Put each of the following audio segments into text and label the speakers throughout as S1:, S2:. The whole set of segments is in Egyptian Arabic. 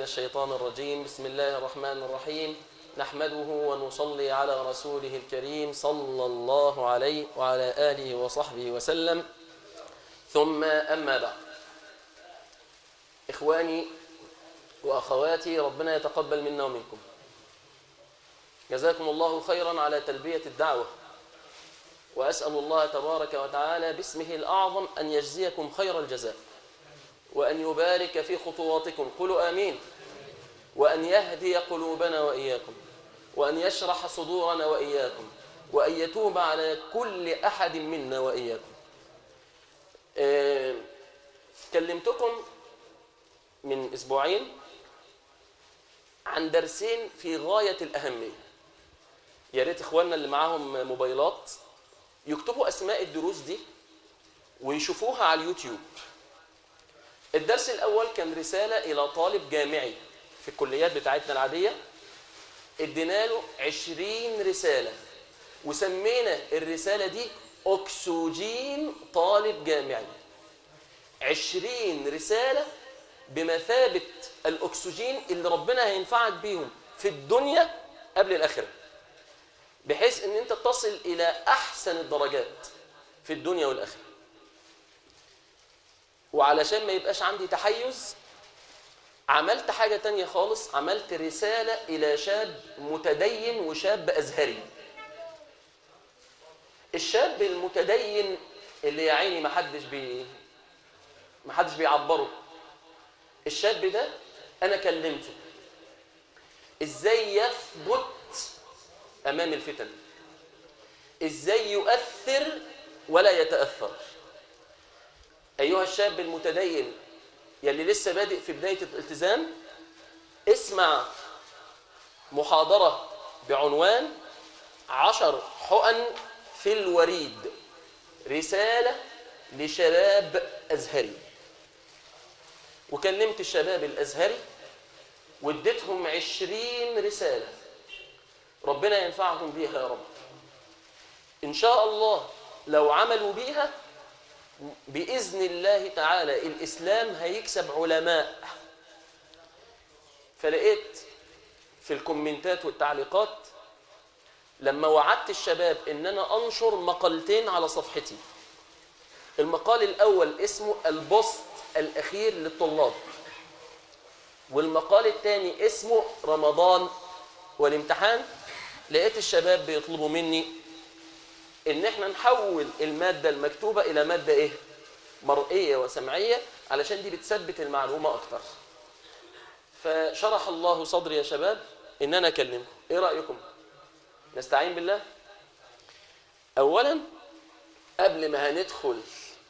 S1: الشيطان الرجيم بسم الله الرحمن الرحيم نحمده ونصلي على رسوله الكريم صلى الله عليه وعلى آله وصحبه وسلم ثم أما بعد إخواني وأخواتي ربنا يتقبل منا ومنكم جزاكم الله خيرا على تلبية الدعوة وأسأل الله تبارك وتعالى باسمه الأعظم أن يجزيكم خير الجزاء وأن يبارك في خطواتكم قولوا آمين وأن يهدي قلوبنا وإياكم وأن يشرح صدورنا وإياكم وأن يتوب على كل أحد منا وإياكم أه كلمتكم من أسبوعين عن درسين في غاية الأهمية يا ريت إخواننا اللي معاهم موبايلات يكتبوا أسماء الدروس دي ويشوفوها على اليوتيوب الدرس الأول كان رسالة إلى طالب جامعي في الكليات بتاعتنا العادية ادينا له 20 رسالة وسمينا الرسالة دي أكسجين طالب جامعي 20 رسالة بمثابة الأكسجين اللي ربنا هينفعك بيهم في الدنيا قبل الآخرة بحيث ان انت تصل الى احسن الدرجات في الدنيا والاخره وعلشان ما يبقاش عندي تحيز عملت حاجة تانية خالص عملت رسالة إلى شاب متدين وشاب أزهري الشاب المتدين اللي يا عيني محدش بي محدش بيعبره الشاب ده أنا كلمته إزاي يثبت أمام الفتن إزاي يؤثر ولا يتأثر أيها الشاب المتدين يلي لسه بادئ في بداية الالتزام اسمع محاضرة بعنوان عشر حقن في الوريد رسالة لشباب أزهري وكلمت الشباب الأزهري واديتهم عشرين رسالة ربنا ينفعهم بيها يا رب إن شاء الله لو عملوا بيها بإذن الله تعالى الإسلام هيكسب علماء فلقيت في الكومنتات والتعليقات لما وعدت الشباب ان انا انشر مقالتين على صفحتي المقال الاول اسمه البوست الاخير للطلاب والمقال الثاني اسمه رمضان والامتحان لقيت الشباب بيطلبوا مني ان احنا نحول المادة المكتوبة الى مادة ايه مرئية وسمعية علشان دي بتثبت المعلومة اكتر فشرح الله صدري يا شباب ان انا اكلمكم ايه رأيكم نستعين بالله اولا قبل ما هندخل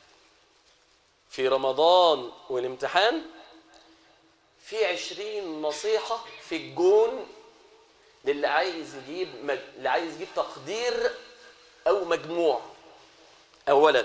S1: في رمضان والامتحان في عشرين نصيحة في الجون للي عايز يجيب مج... اللي عايز يجيب تقدير او مجموع اولا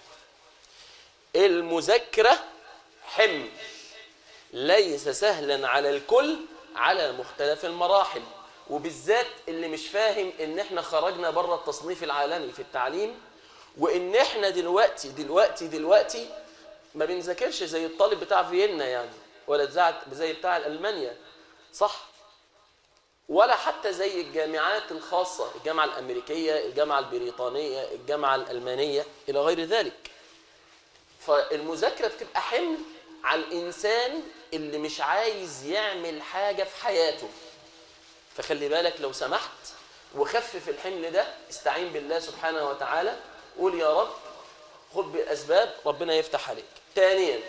S1: المذاكره حمل ليس سهلا على الكل على مختلف المراحل وبالذات اللي مش فاهم ان احنا خرجنا بره التصنيف العالمي في التعليم وان احنا دلوقتي دلوقتي دلوقتي ما بنذاكرش زي الطالب بتاع فيينا يعني ولا زي بتاع المانيا صح ولا حتى زي الجامعات الخاصة الجامعة الأمريكية الجامعة البريطانية الجامعة الألمانية إلى غير ذلك فالمذاكرة بتبقى حمل على الإنسان اللي مش عايز يعمل حاجة في حياته فخلي بالك لو سمحت وخفف الحمل ده استعين بالله سبحانه وتعالى قول يا رب خد بالأسباب ربنا يفتح عليك ثانيا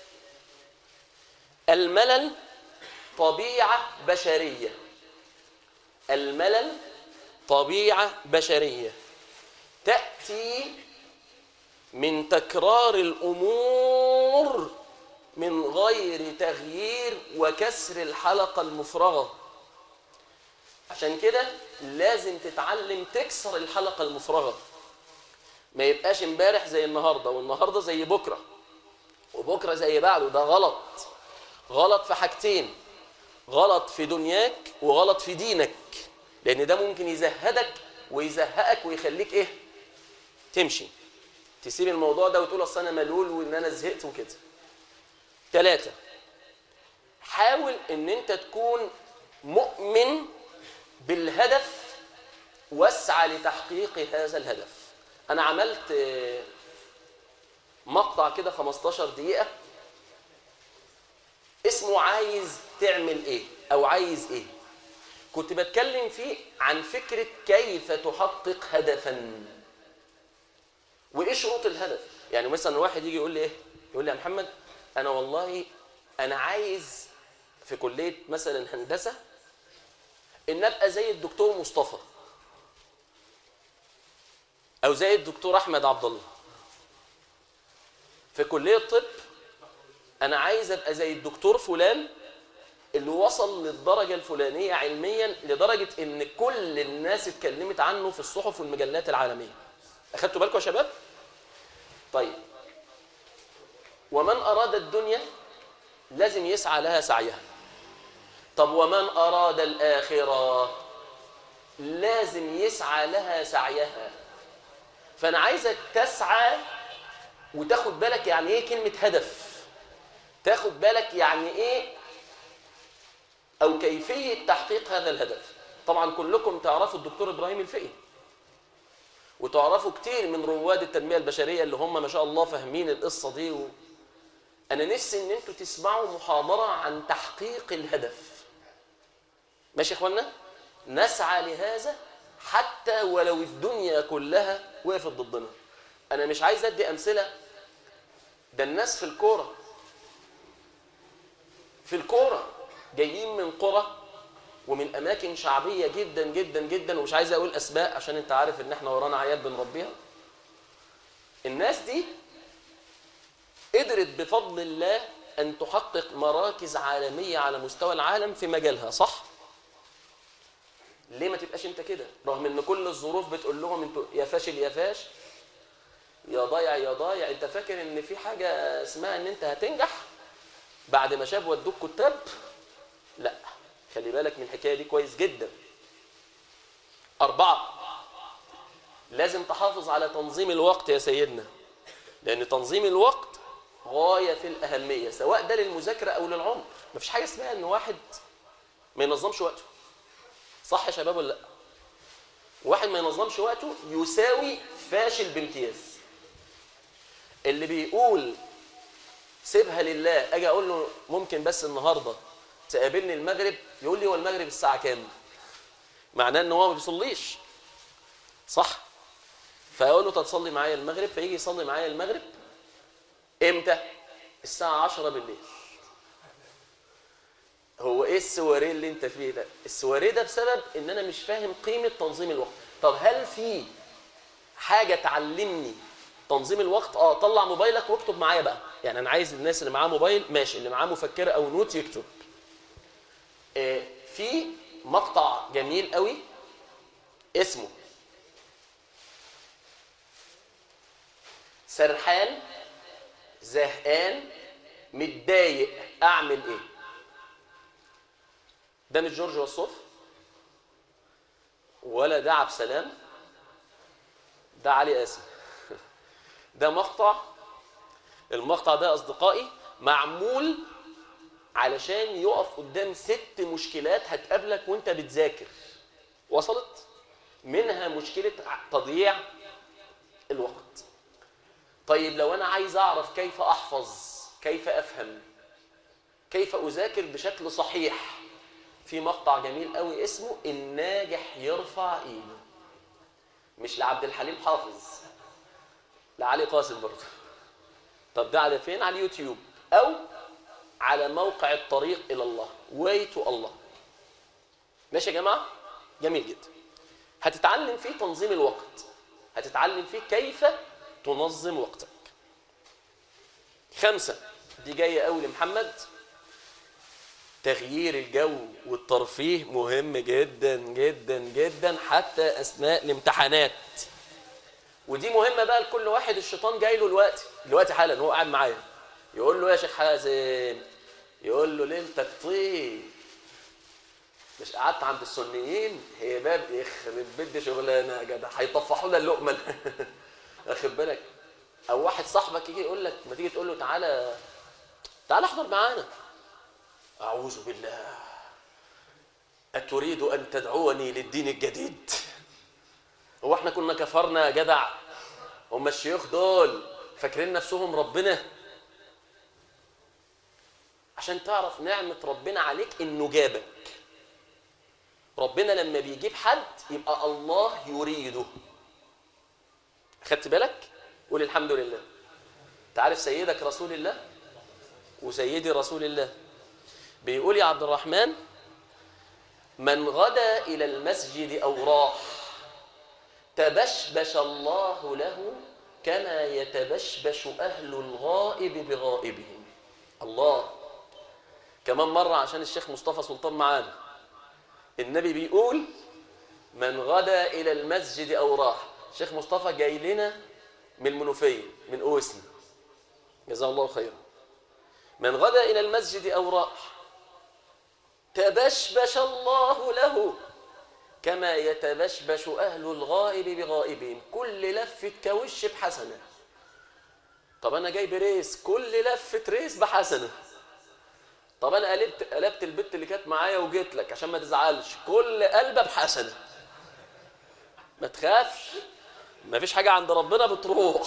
S1: الملل طبيعة بشرية الملل طبيعة بشرية تأتي من تكرار الأمور من غير تغيير وكسر الحلقة المفرغة عشان كده لازم تتعلم تكسر الحلقة المفرغة ما يبقاش امبارح زي النهاردة والنهاردة زي بكرة وبكرة زي بعده ده غلط غلط في حاجتين غلط في دنياك وغلط في دينك لان ده ممكن يزهدك ويزهقك ويخليك ايه تمشي تسيب الموضوع ده وتقول اصل انا ملول وان انا زهقت وكده ثلاثة حاول ان انت تكون مؤمن بالهدف واسعى لتحقيق هذا الهدف انا عملت آه، مقطع كده 15 دقيقة اسمه عايز تعمل ايه او عايز ايه كنت بتكلم فيه عن فكرة كيف تحقق هدفا وايه شروط الهدف يعني مثلا واحد يجي يقول لي ايه يقول لي يا محمد انا والله انا عايز في كلية مثلا هندسة ان ابقى زي الدكتور مصطفى او زي الدكتور احمد عبد الله في كليه الطب انا عايز ابقى زي الدكتور فلان اللي وصل للدرجه الفلانيه علميا لدرجه ان كل الناس اتكلمت عنه في الصحف والمجلات العالميه اخدتوا بالكم يا شباب طيب ومن اراد الدنيا لازم يسعى لها سعيها طب ومن اراد الاخره لازم يسعى لها سعيها فانا عايزك تسعى وتاخد بالك يعني ايه كلمه هدف تاخد بالك يعني ايه او كيفيه تحقيق هذا الهدف طبعا كلكم تعرفوا الدكتور ابراهيم الفقي وتعرفوا كتير من رواد التنميه البشريه اللي هم ما شاء الله فاهمين القصه دي و... انا نفسي ان انتوا تسمعوا محاضره عن تحقيق الهدف ماشي يا اخوانا نسعى لهذا حتى ولو الدنيا كلها وقفت ضدنا انا مش عايز ادي امثله ده الناس في الكوره في الكوره جايين من قرى ومن اماكن شعبيه جدا جدا جدا ومش عايز اقول اسماء عشان انت عارف ان احنا ورانا عيال بنربيها الناس دي قدرت بفضل الله ان تحقق مراكز عالميه على مستوى العالم في مجالها صح ليه ما تبقاش انت كده رغم ان كل الظروف بتقول لهم انتوا يا فاشل يا فاش يا ضايع يا ضايع انت فاكر ان في حاجه اسمها ان انت هتنجح بعد ما شاب ودوك كتاب لا خلي بالك من الحكايه دي كويس جدا أربعة لازم تحافظ على تنظيم الوقت يا سيدنا لأن تنظيم الوقت غاية في الأهمية سواء ده للمذاكرة أو للعمر مفيش حاجة اسمها إن واحد ما ينظمش وقته صح يا شباب ولا لا واحد ما ينظمش وقته يساوي فاشل بامتياز اللي بيقول سيبها لله اجي اقول له ممكن بس النهارده تقابلني المغرب يقول لي هو المغرب الساعه كام معناه ان هو ما بيصليش صح فاقول له تصلي معايا المغرب فيجي يصلي معايا المغرب امتى الساعه 10 بالليل هو ايه السواريه اللي انت فيه ده السواريه ده بسبب ان انا مش فاهم قيمه تنظيم الوقت طب هل في حاجه تعلمني تنظيم الوقت اه طلع موبايلك واكتب معايا بقى يعني انا عايز الناس اللي معاه موبايل ماشي اللي معاه مفكره او نوت يكتب آه في مقطع جميل قوي اسمه سرحان زهقان متضايق اعمل ايه ده مش جورج وسوف ولا ده عبد السلام ده علي قاسم ده مقطع المقطع ده اصدقائي معمول علشان يقف قدام ست مشكلات هتقابلك وانت بتذاكر وصلت منها مشكله تضييع الوقت طيب لو انا عايز اعرف كيف احفظ كيف افهم كيف اذاكر بشكل صحيح في مقطع جميل قوي اسمه الناجح يرفع ايده مش لعبد الحليم حافظ لعلي قاسم برضه طب ده على فين على اليوتيوب او على موقع الطريق الى الله واي تو الله ماشي يا جماعه جميل جدا هتتعلم فيه تنظيم الوقت هتتعلم فيه كيف تنظم وقتك خمسة دي جاية قوي لمحمد تغيير الجو والترفيه مهم جدا جدا جدا حتى اثناء الامتحانات ودي مهمه بقى لكل واحد الشيطان جاي له دلوقتي دلوقتي حالا هو قاعد معايا يقول له يا شيخ حازم يقول له ليلتك طين مش قعدت عند السنيين هي باب يخرب بيت شغلانه يا جدع هيطفحوا لنا اللقمه واخد بالك او واحد صاحبك يجي يقول لك ما تيجي تقول له تعالى تعالى احضر معانا أعوذ بالله أتريد أن تدعوني للدين الجديد هو احنا كنا كفرنا يا جدع هم الشيوخ دول فاكرين نفسهم ربنا عشان تعرف نعمة ربنا عليك انه جابك ربنا لما بيجيب حد يبقى الله يريده خدت بالك قول الحمد لله تعرف سيدك رسول الله وسيدي رسول الله بيقول يا عبد الرحمن من غدا إلى المسجد أو راح تبشبش الله له كما يتبشبش أهل الغائب بغائبهم الله كمان مرة عشان الشيخ مصطفى سلطان معانا النبي بيقول من غدا إلى المسجد أو راح الشيخ مصطفى جاي لنا من المنوفية من أوسنا جزاه الله خيرا من غدا إلى المسجد أو راح تبشبش الله له كما يتبشبش أهل الغائب بغائبهم كل لفة كوش بحسنة طب أنا جاي بريس كل لفة ريس بحسنة طب أنا قلبت قلبت البت اللي كانت معايا وجيت لك عشان ما تزعلش كل قلبة بحسنة ما تخافش ما فيش حاجة عند ربنا بتروح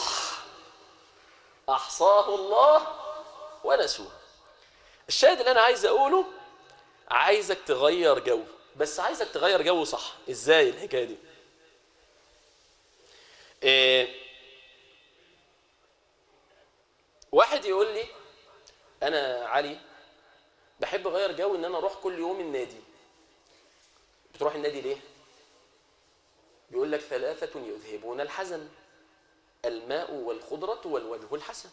S1: أحصاه الله ونسوه الشاهد اللي أنا عايز أقوله عايزك تغير جو بس عايزك تغير جو صح ازاي الحكايه دي إيه واحد يقول لي انا علي بحب اغير جو ان انا اروح كل يوم النادي بتروح النادي ليه بيقول لك ثلاثه يذهبون الحزن الماء والخضره والوجه الحسن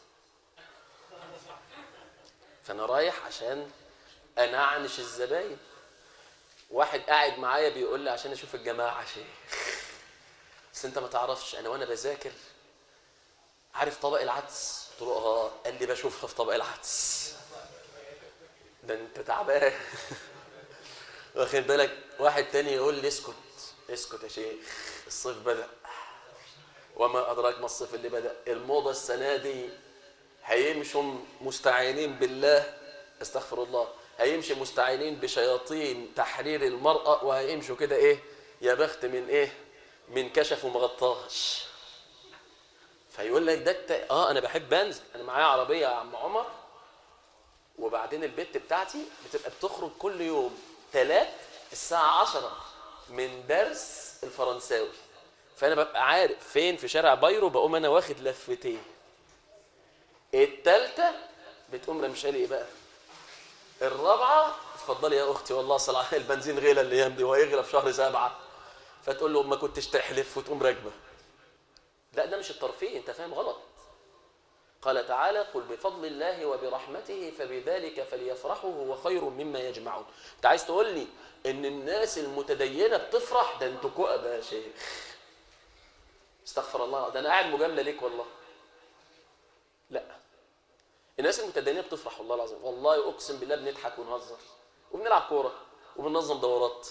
S1: فانا رايح عشان انعنش الزباين واحد قاعد معايا بيقول لي عشان اشوف الجماعه شيخ بس انت ما تعرفش انا وانا بذاكر عارف طبق العدس قلت له اه قال لي بشوفها في طبق العدس ده انت تعبان واخد بالك واحد تاني يقول لي اسكت اسكت يا شيخ الصيف بدا وما ادراك ما الصيف اللي بدا الموضه السنه دي هيمشوا مستعينين بالله استغفر الله هيمشي مستعينين بشياطين تحرير المرأة وهيمشوا كده ايه يا بخت من ايه من كشف ومغطاش فيقول لك ده الت... اه انا بحب انزل انا معايا عربية يا عم عمر وبعدين البت بتاعتي بتبقى بتخرج كل يوم ثلاث الساعة عشرة من درس الفرنساوي فانا ببقى عارف فين في شارع بايرو بقوم انا واخد لفتين التالتة بتقوم رمشالي ايه بقى الرابعه اتفضلي يا اختي والله صلاح البنزين غلى الايام دي وهيغلى في شهر سبعه فتقول له ما كنتش تحلف وتقوم راكبه لا ده مش الترفيه انت فاهم غلط قال تعالى قل بفضل الله وبرحمته فبذلك فليفرحوا هو خير مما يجمعون انت عايز تقول لي ان الناس المتدينه بتفرح ده انتوا كؤب يا شيخ استغفر الله ده انا قاعد مجامله ليك والله لا الناس المتدينه بتفرح والله العظيم والله اقسم بالله بنضحك ونهزر وبنلعب كوره وبننظم دورات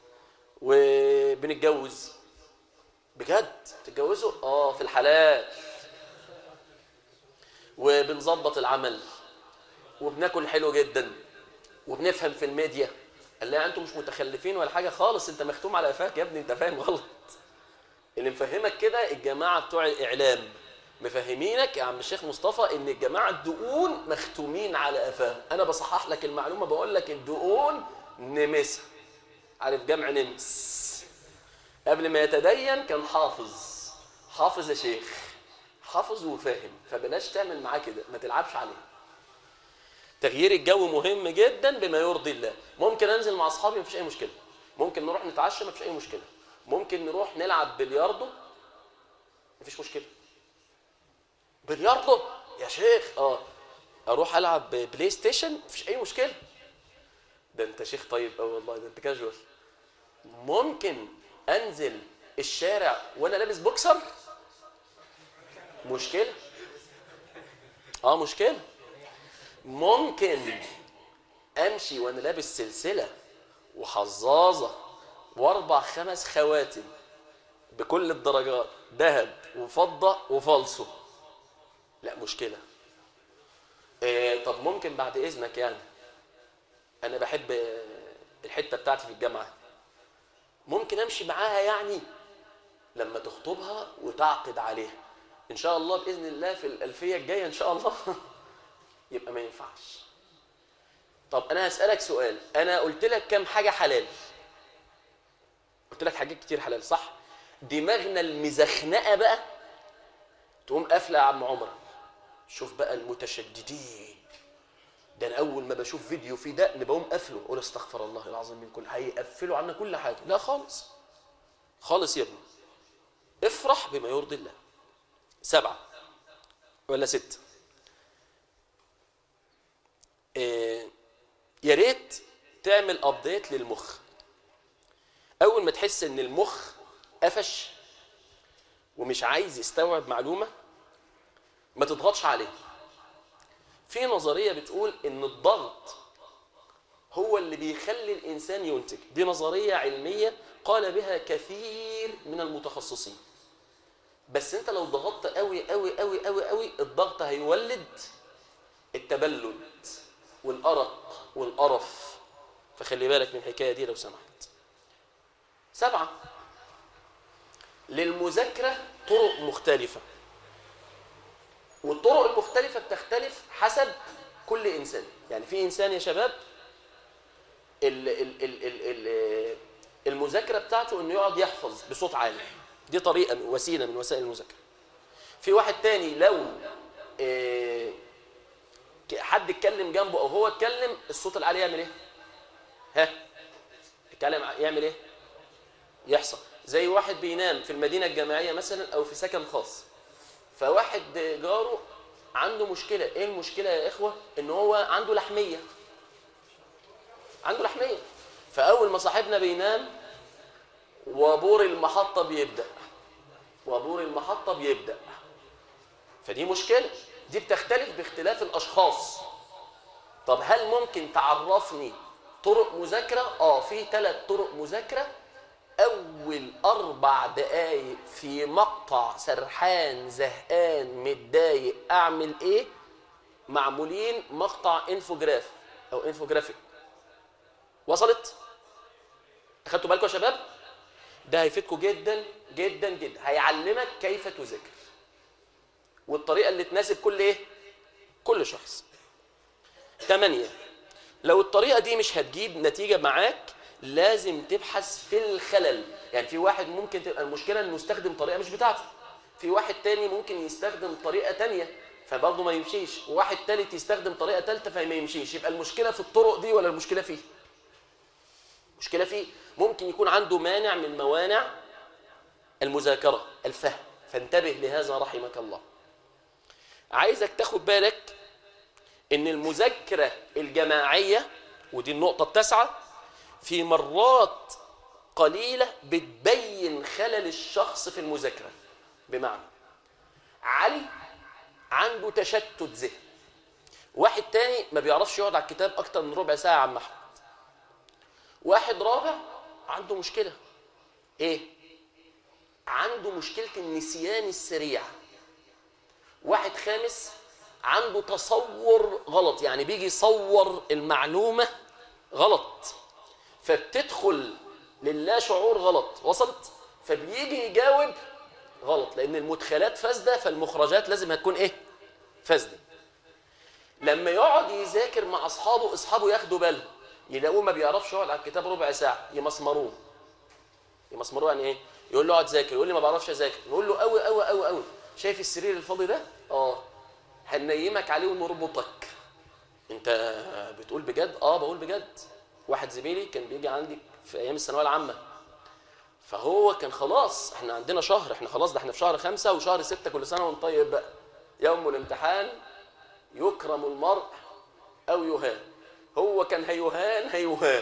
S1: وبنتجوز بجد تتجوزوا اه في الحلال وبنظبط العمل وبناكل حلو جدا وبنفهم في الميديا قال لي انتوا مش متخلفين ولا حاجه خالص انت مختوم على قفاك يا ابني انت فاهم غلط اللي مفهمك كده الجماعه بتوع الاعلام مفهمينك يا عم الشيخ مصطفى ان الجماعه الدقون مختومين على قفاهم انا بصحح لك المعلومه بقول لك الدقون نمسها عارف جمع نمس قبل ما يتدين كان حافظ حافظ يا شيخ حافظ وفاهم فبلاش تعمل معاه كده ما تلعبش عليه تغيير الجو مهم جدا بما يرضي الله ممكن انزل مع اصحابي مفيش اي مشكله ممكن نروح نتعشى مفيش اي مشكله ممكن نروح نلعب بلياردو مفيش مشكله بلياردو يا شيخ اه اروح العب بلاي ستيشن مفيش اي مشكله ده انت شيخ طيب قوي والله ده انت كاجوال ممكن انزل الشارع وانا لابس بوكسر مشكله اه مشكله ممكن امشي وانا لابس سلسله وحظاظه واربع خمس خواتم بكل الدرجات ذهب وفضه وفالصو لا مشكله إيه طب ممكن بعد اذنك يعني انا بحب الحته بتاعتي في الجامعه ممكن امشي معاها يعني لما تخطبها وتعقد عليها ان شاء الله باذن الله في الالفيه الجايه ان شاء الله يبقى ما ينفعش طب انا هسالك سؤال انا قلت لك كام حاجه حلال قلت لك حاجات كتير حلال صح دماغنا المزخنقه بقى تقوم قافله يا عم عمر شوف بقى المتشددين ده انا اول ما بشوف فيديو فيه دقن بقوم قافله اقول استغفر الله العظيم من كل هيقفلوا عنا كل حاجه لا خالص خالص يا ابني افرح بما يرضي الله سبعه ولا ست إيه يا ريت تعمل ابديت للمخ اول ما تحس ان المخ قفش ومش عايز يستوعب معلومه ما تضغطش عليه في نظريه بتقول ان الضغط هو اللي بيخلي الانسان ينتج دي نظريه علميه قال بها كثير من المتخصصين بس انت لو ضغطت قوي قوي قوي قوي قوي الضغط هيولد التبلد والارق والقرف فخلي بالك من الحكايه دي لو سمحت سبعه للمذاكره طرق مختلفه والطرق المختلفة بتختلف حسب كل إنسان يعني في إنسان يا شباب ال ال ال ال ال المذاكرة بتاعته إنه يقعد يحفظ بصوت عالي دي طريقة وسيلة من وسائل المذاكرة في واحد تاني لو إيه حد اتكلم جنبه أو هو اتكلم الصوت العالي يعمل إيه؟ ها؟ اتكلم يعمل إيه؟ يحصل زي واحد بينام في المدينة الجامعية مثلا أو في سكن خاص فواحد جاره عنده مشكلة ايه المشكلة يا اخوة ان هو عنده لحمية عنده لحمية فاول ما صاحبنا بينام وبور المحطة بيبدأ وبور المحطة بيبدأ فدي مشكلة دي بتختلف باختلاف الاشخاص طب هل ممكن تعرفني طرق مذاكرة اه في ثلاث طرق مذاكرة اول اربع دقايق في مقطع سرحان زهقان متضايق اعمل ايه معمولين مقطع انفوجراف او انفوجرافيك وصلت اخدتوا بالكم يا شباب ده هيفيدكم جدا جدا جدا هيعلمك كيف تذاكر والطريقه اللي تناسب كل ايه كل شخص ثمانية لو الطريقه دي مش هتجيب نتيجه معاك لازم تبحث في الخلل يعني في واحد ممكن تبقى المشكله انه يستخدم طريقه مش بتاعته في واحد تاني ممكن يستخدم طريقه تانية فبرضه ما يمشيش وواحد تالت يستخدم طريقه تالتة فما يمشيش يبقى المشكله في الطرق دي ولا المشكله فيه المشكله فيه ممكن يكون عنده مانع من موانع المذاكره الفهم فانتبه لهذا رحمك الله عايزك تاخد بالك ان المذاكره الجماعيه ودي النقطه التاسعه في مرات قليلة بتبين خلل الشخص في المذاكرة بمعنى علي عنده تشتت ذهن واحد تاني ما بيعرفش يقعد على الكتاب أكتر من ربع ساعة عم أحمد واحد رابع عنده مشكلة إيه؟ عنده مشكلة النسيان السريع واحد خامس عنده تصور غلط يعني بيجي يصور المعلومة غلط فبتدخل للا شعور غلط وصلت فبيجي يجاوب غلط لان المدخلات فاسده فالمخرجات لازم هتكون ايه فاسده لما يقعد يذاكر مع اصحابه اصحابه ياخدوا بالهم يلاقوه ما بيعرفش يقعد على الكتاب ربع ساعه يمسمروه يمسمروه يعني ايه يقول له اقعد ذاكر يقول لي ما بعرفش اذاكر نقول له قوي قوي قوي قوي شايف السرير الفاضي ده اه هنيمك عليه ونربطك انت بتقول بجد اه بقول بجد واحد زميلي كان بيجي عندي في ايام الثانويه العامه فهو كان خلاص احنا عندنا شهر احنا خلاص ده احنا في شهر خمسة وشهر ستة كل سنه وانت طيب بقى يوم الامتحان يكرم المرء او يهان هو كان هيهان هيهان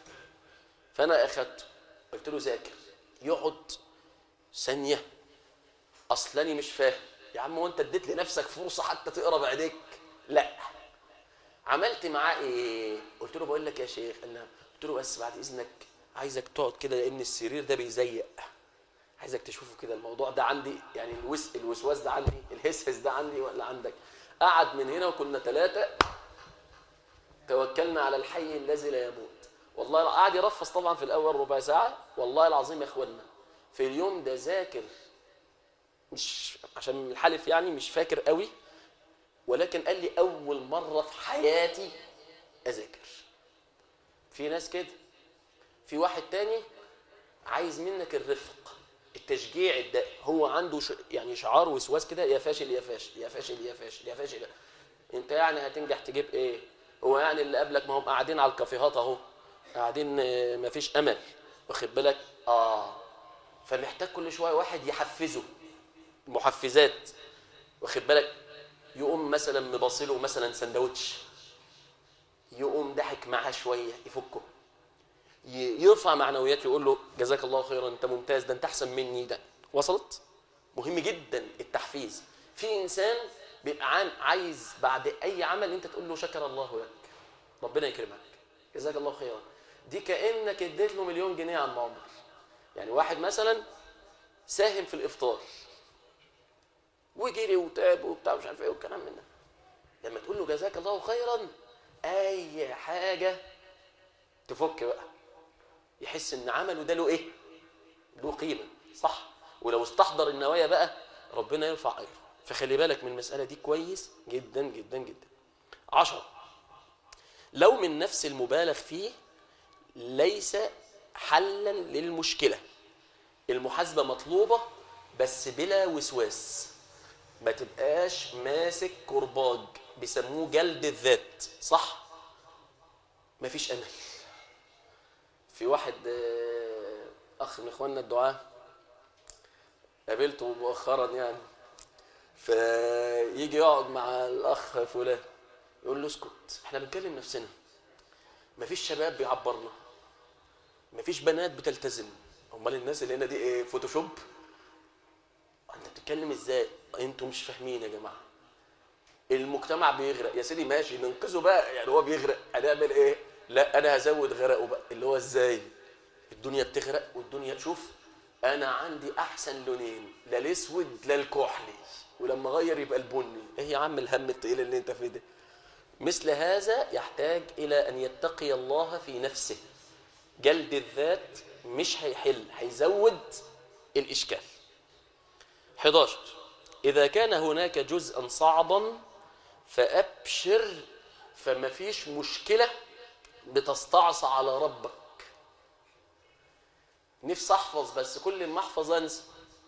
S1: فانا اخدته قلت له ذاكر يقعد ثانيه اصلاني مش فاهم يا عم وانت اديت لنفسك فرصه حتى تقرا بعينيك لا عملت معاه ايه قلت له بقول لك يا شيخ انا قلت له بس بعد اذنك عايزك تقعد كده لان السرير ده بيزيق عايزك تشوفه كده الموضوع ده عندي يعني الوس الوسواس ده عندي الهسهس ده عندي ولا عندك قعد من هنا وكنا ثلاثه توكلنا على الحي الذي لا يموت والله قعد يرفص طبعا في الاول ربع ساعه والله العظيم يا اخوانا في اليوم ده ذاكر مش عشان الحلف يعني مش فاكر قوي ولكن قال لي اول مره في حياتي اذاكر في ناس كده في واحد تاني عايز منك الرفق التشجيع ده هو عنده ش... يعني شعار وسواس كده يا فاشل يا فاشل يا فاشل يا فاشل يا فاشل انت يعني هتنجح تجيب ايه هو يعني اللي قبلك ما هم قاعدين على الكافيهات اهو قاعدين ما فيش امل واخد بالك اه فمحتاج كل شويه واحد يحفزه محفزات واخد بالك يقوم مثلا مباصله مثلا سندوتش يقوم ضحك معاه شويه يفكه يرفع معنوياته يقول له جزاك الله خيرا انت ممتاز ده انت احسن مني ده وصلت مهم جدا التحفيز في انسان بيبقى عايز بعد اي عمل انت تقول له شكر الله لك ربنا يكرمك جزاك الله خيرا دي كانك اديت له مليون جنيه عن عمر يعني واحد مثلا ساهم في الافطار وجري وتعب وبتاع مش عارف ايه والكلام من ده لما تقول له جزاك الله خيرا اي حاجه تفك بقى يحس ان عمله ده له ايه له قيمه صح ولو استحضر النوايا بقى ربنا يرفع اجره فخلي بالك من المساله دي كويس جدا جدا جدا عشرة لو من نفس المبالغ فيه ليس حلا للمشكله المحاسبه مطلوبه بس بلا وسواس ما تبقاش ماسك كرباج بيسموه جلد الذات صح مفيش امل في واحد اخ من اخواننا الدعاه قابلته مؤخرا يعني فيجي يقعد مع الاخ فلان يقول له اسكت احنا بنكلم نفسنا مفيش شباب بيعبرنا مفيش بنات بتلتزم امال الناس اللي هنا دي ايه فوتوشوب انت بتتكلم ازاي انتوا مش فاهمين يا جماعه المجتمع بيغرق يا سيدي ماشي ننقذه بقى يعني هو بيغرق هنعمل ايه لا انا هزود غرقه بقى اللي هو ازاي الدنيا بتغرق والدنيا شوف انا عندي احسن لونين لا الاسود لا الكحلي ولما اغير يبقى البني ايه يا عم الهم التقيل اللي انت فيه ده مثل هذا يحتاج الى ان يتقي الله في نفسه جلد الذات مش هيحل هيزود الاشكال 11 اذا كان هناك جزءا صعبا فابشر فما فيش مشكله بتستعصى على ربك نفسي احفظ بس كل ما احفظ انسى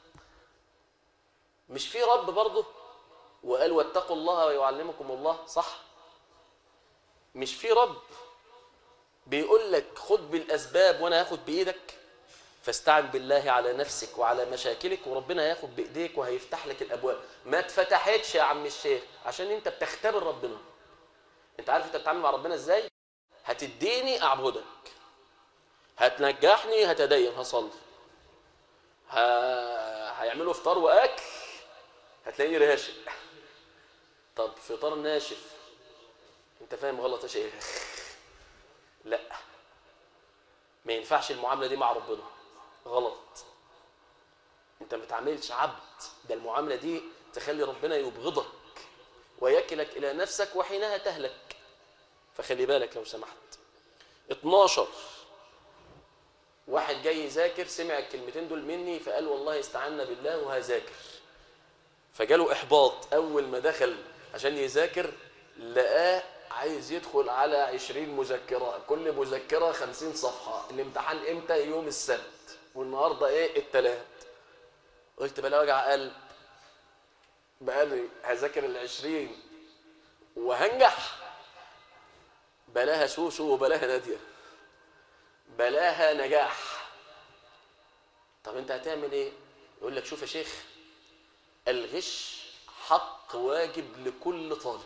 S1: مش في رب برضه وقال واتقوا الله ويعلمكم الله صح مش في رب بيقول لك خد بالاسباب وانا هاخد بايدك فاستعن بالله على نفسك وعلى مشاكلك وربنا هياخد بايديك وهيفتح لك الابواب ما اتفتحتش يا عم الشيخ عشان انت بتختبر ربنا انت عارف انت بتتعامل مع ربنا ازاي هتديني اعبدك هتنجحني هتدين هصلي ه... هيعملوا فطار واكل هتلاقيني راشق طب فطار ناشف انت فاهم غلط يا شيخ لا ما ينفعش المعامله دي مع ربنا غلط انت ما تعملش عبد ده المعامله دي تخلي ربنا يبغضك ويكلك الى نفسك وحينها تهلك فخلي بالك لو سمحت 12 واحد جاي يذاكر سمع الكلمتين دول مني فقال والله استعنا بالله وهذاكر فجاله احباط اول ما دخل عشان يذاكر لقاه عايز يدخل على 20 مذكره كل مذكره 50 صفحه الامتحان امتى يوم السبت والنهارده ايه الثلاث قلت بلا وجع قلب بقالي هذاكر ال 20 وهنجح بلاها سوسو وبلاها ناديه بلاها نجاح طب انت هتعمل ايه يقول لك شوف يا شيخ الغش حق واجب لكل طالب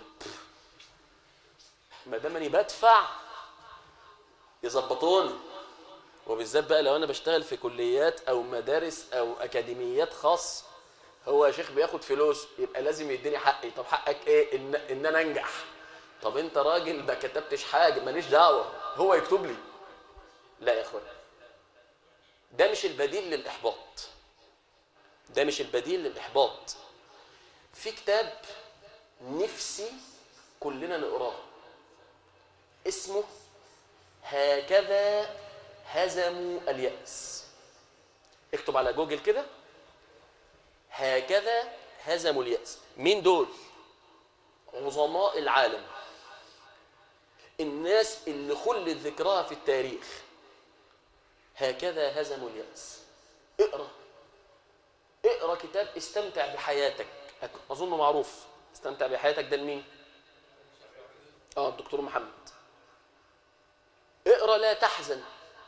S1: ما دام اني بدفع يظبطوني وبالذات بقى لو انا بشتغل في كليات او مدارس او اكاديميات خاص هو يا شيخ بياخد فلوس يبقى لازم يديني حقي طب حقك ايه ان ان انا انجح طب انت راجل ما كتبتش حاجه ماليش دعوه هو يكتب لي لا يا اخوان ده مش البديل للاحباط ده مش البديل للاحباط في كتاب نفسي كلنا نقراه اسمه هكذا هزموا اليأس اكتب على جوجل كده هكذا هزموا اليأس مين دول عظماء العالم الناس اللي خلت ذكرها في التاريخ هكذا هزموا اليأس اقرأ اقرأ كتاب استمتع بحياتك أظنه معروف استمتع بحياتك ده لمين اه الدكتور محمد اقرأ لا تحزن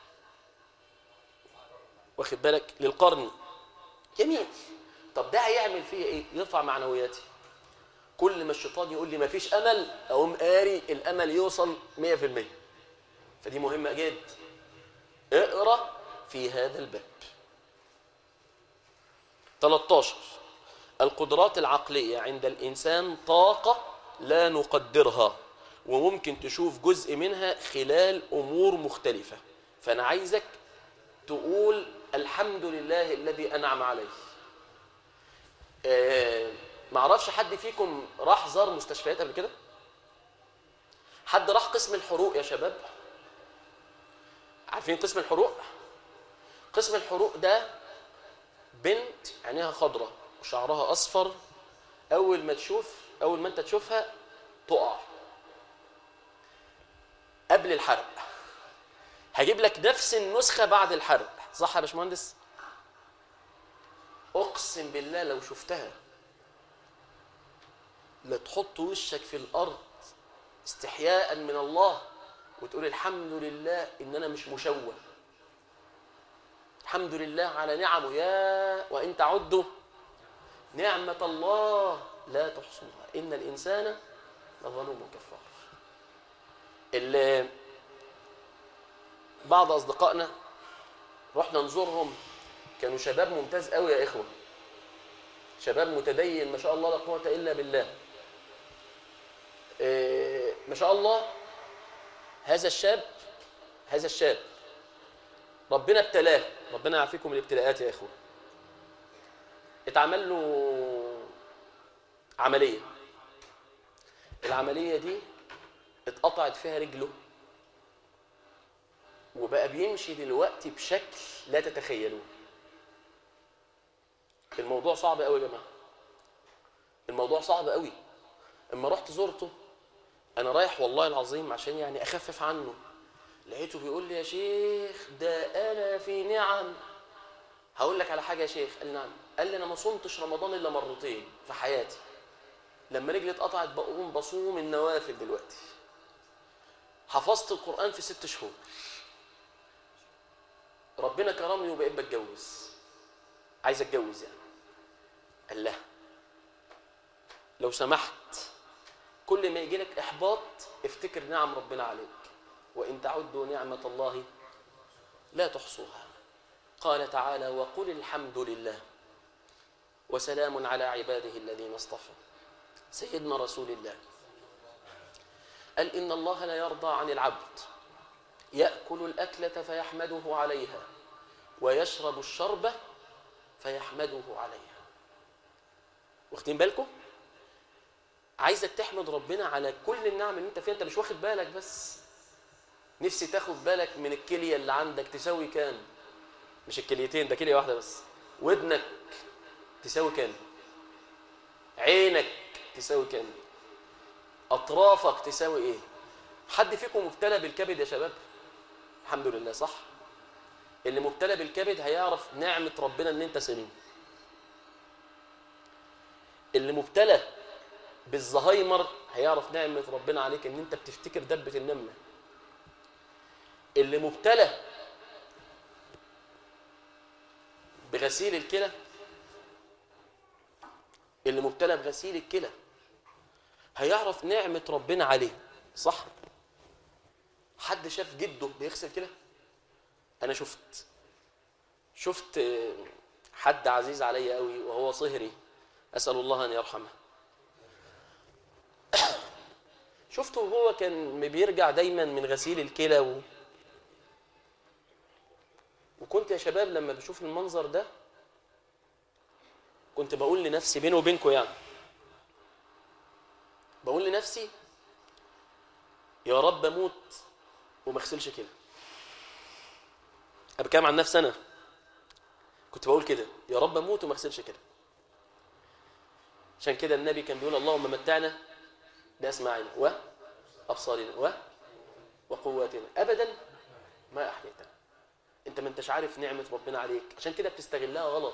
S1: واخد بالك للقرن جميل طب ده هيعمل فيا ايه يرفع معنوياتي كل ما الشيطان يقول لي مفيش امل اقوم قاري الامل يوصل 100% فدي مهمه جدا اقرا في هذا الباب 13 القدرات العقليه عند الانسان طاقه لا نقدرها وممكن تشوف جزء منها خلال امور مختلفه فانا عايزك تقول الحمد لله الذي انعم عليه آه معرفش حد فيكم راح زار مستشفيات قبل كده حد راح قسم الحروق يا شباب عارفين قسم الحروق قسم الحروق ده بنت عينيها خضراء وشعرها اصفر اول ما تشوف اول ما انت تشوفها تقع قبل الحرق هجيب لك نفس النسخه بعد الحرق صح يا باشمهندس اقسم بالله لو شفتها لا تحط وشك في الارض استحياء من الله وتقول الحمد لله ان انا مش مشوه الحمد لله على نعمه يا وان تعدوا نعمه الله لا تحصوها ان الانسان لظلوم كفار اللي بعض اصدقائنا رحنا نزورهم كانوا شباب ممتاز قوي يا اخوه شباب متدين ما شاء الله لا قوه الا بالله إيه ما شاء الله هذا الشاب هذا الشاب ربنا ابتلاه ربنا يعافيكم الابتلاءات يا اخوه اتعمل له عمليه العمليه دي اتقطعت فيها رجله وبقى بيمشي دلوقتي بشكل لا تتخيلوه الموضوع صعب قوي يا جماعه الموضوع صعب قوي اما رحت زرته انا رايح والله العظيم عشان يعني اخفف عنه لقيته بيقول لي يا شيخ ده انا في نعم هقول لك على حاجه يا شيخ قال نعم قال لي انا ما صمتش رمضان الا مرتين في حياتي لما رجلي اتقطعت بقوم بصوم النوافل دلوقتي حفظت القران في ست شهور ربنا كرمني وبقيت بتجوز عايز اتجوز يعني قال لا لو سمحت كل ما يجي لك احباط افتكر نعم ربنا عليك وان تعدوا نعمه الله لا تحصوها قال تعالى وقل الحمد لله وسلام على عباده الذين اصطفى سيدنا رسول الله قال ان الله لا يرضى عن العبد ياكل الاكله فيحمده عليها ويشرب الشربه فيحمده عليها واخدين بالكم عايزك تحمد ربنا على كل النعم اللي انت فيها انت مش واخد بالك بس نفسي تاخد بالك من الكليه اللي عندك تساوي كام مش الكليتين ده كليه واحده بس ودنك تساوي كام عينك تساوي كام اطرافك تساوي ايه حد فيكم مبتلى بالكبد يا شباب الحمد لله صح اللي مبتلى بالكبد هيعرف نعمه ربنا ان انت سليم اللي مبتلى بالزهايمر هيعرف نعمة ربنا عليك ان انت بتفتكر دبة النملة اللي مبتلى بغسيل الكلى اللي مبتلى بغسيل الكلى هيعرف نعمة ربنا عليه صح حد شاف جده بيغسل كلى انا شفت شفت حد عزيز عليا قوي وهو صهري اسال الله ان يرحمه شفته وهو كان بيرجع دايما من غسيل الكلى و... وكنت يا شباب لما بشوف المنظر ده كنت بقول لنفسي بيني وبينكم يعني بقول لنفسي يا رب اموت وما اغسلش كده انا بتكلم عن نفسي انا كنت بقول كده يا رب اموت وما اغسلش كده عشان كده النبي كان بيقول اللهم متعنا باسماعنا وابصارنا و وقواتنا ابدا ما احييتنا انت ما انتش عارف نعمه ربنا عليك عشان كده بتستغلها غلط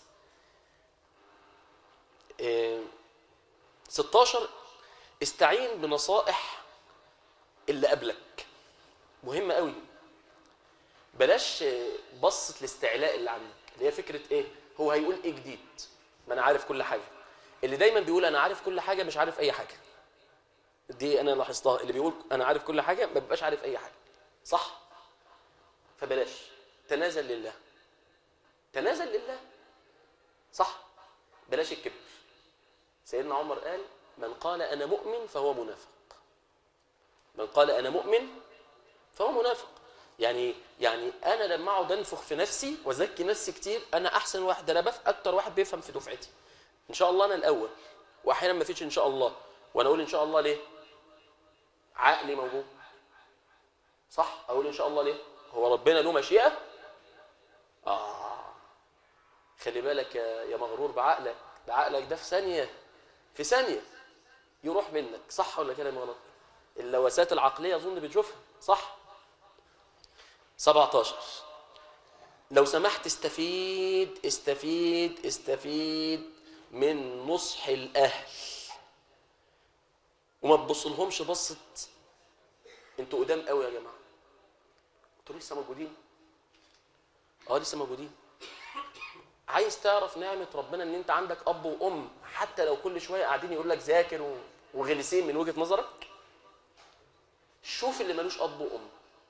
S1: إيه 16 استعين بنصائح اللي قبلك مهمه قوي بلاش بصة الاستعلاء اللي عندك اللي هي فكره ايه هو هيقول ايه جديد ما انا عارف كل حاجه اللي دايما بيقول انا عارف كل حاجه مش عارف اي حاجه دي انا لاحظتها اللي بيقول انا عارف كل حاجه ما بيبقاش عارف اي حاجه صح فبلاش تنازل لله تنازل لله صح بلاش الكبر سيدنا عمر قال من قال انا مؤمن فهو منافق من قال انا مؤمن فهو منافق يعني يعني انا لما اقعد انفخ في نفسي وازكي نفسي كتير انا احسن واحد انا بف اكتر واحد بيفهم في دفعتي ان شاء الله انا الاول واحيانا ما فيش ان شاء الله وانا اقول ان شاء الله ليه عقلي موجود صح اقول ان شاء الله ليه هو ربنا له مشيئه اه خلي بالك يا يا مغرور بعقلك بعقلك ده في ثانيه في ثانيه يروح منك صح ولا كلام غلط اللوسات العقليه اظن بتشوفها صح 17 لو سمحت استفيد استفيد استفيد من نصح الاهل وما تبصلهمش بصه انتوا قدام قوي يا جماعه انتوا لسه موجودين اه لسه موجودين عايز تعرف نعمه ربنا ان انت عندك اب وام حتى لو كل شويه قاعدين يقول لك ذاكر و- وغلسين من وجهه نظرك شوف اللي ملوش اب وام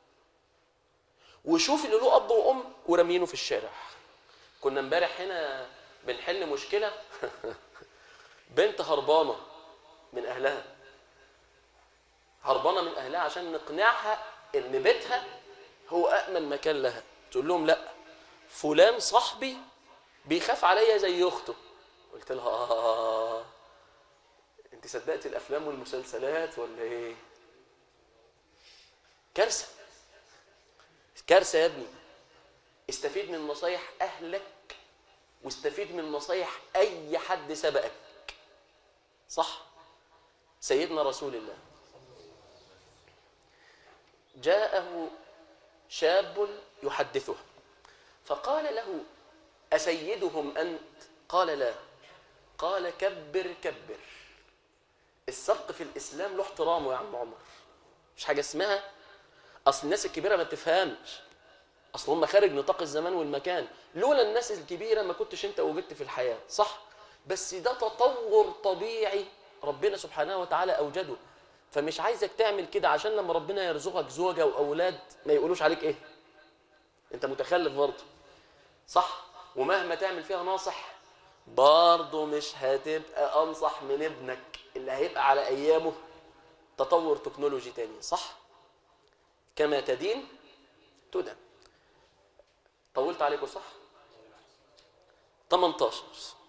S1: وشوف اللي له اب وام ورامينه في الشارع كنا امبارح هنا بنحل مشكله بنت هربانه من اهلها هربانه من اهلها عشان نقنعها ان بيتها هو امن مكان لها تقول لهم لا فلان صاحبي بيخاف عليا زي اخته قلت لها اه انت صدقت الافلام والمسلسلات ولا ايه كارثه كارثه يا ابني استفيد من نصايح اهلك واستفيد من نصايح اي حد سبقك صح سيدنا رسول الله جاءه شاب يحدثه فقال له أسيدهم أنت؟ قال لا قال كبر كبر السبق في الإسلام له احترامه يا عم عمر مش حاجة اسمها أصل الناس الكبيرة ما تفهمش أصل هم خارج نطاق الزمان والمكان لولا الناس الكبيرة ما كنتش أنت وجدت في الحياة صح بس ده تطور طبيعي ربنا سبحانه وتعالى أوجده فمش عايزك تعمل كده عشان لما ربنا يرزقك زوجة وأولاد ما يقولوش عليك إيه أنت متخلف برضه صح ومهما تعمل فيها ناصح برضه مش هتبقى أنصح من ابنك اللي هيبقى على أيامه تطور تكنولوجي تاني صح كما تدين تدن طولت عليكم صح 18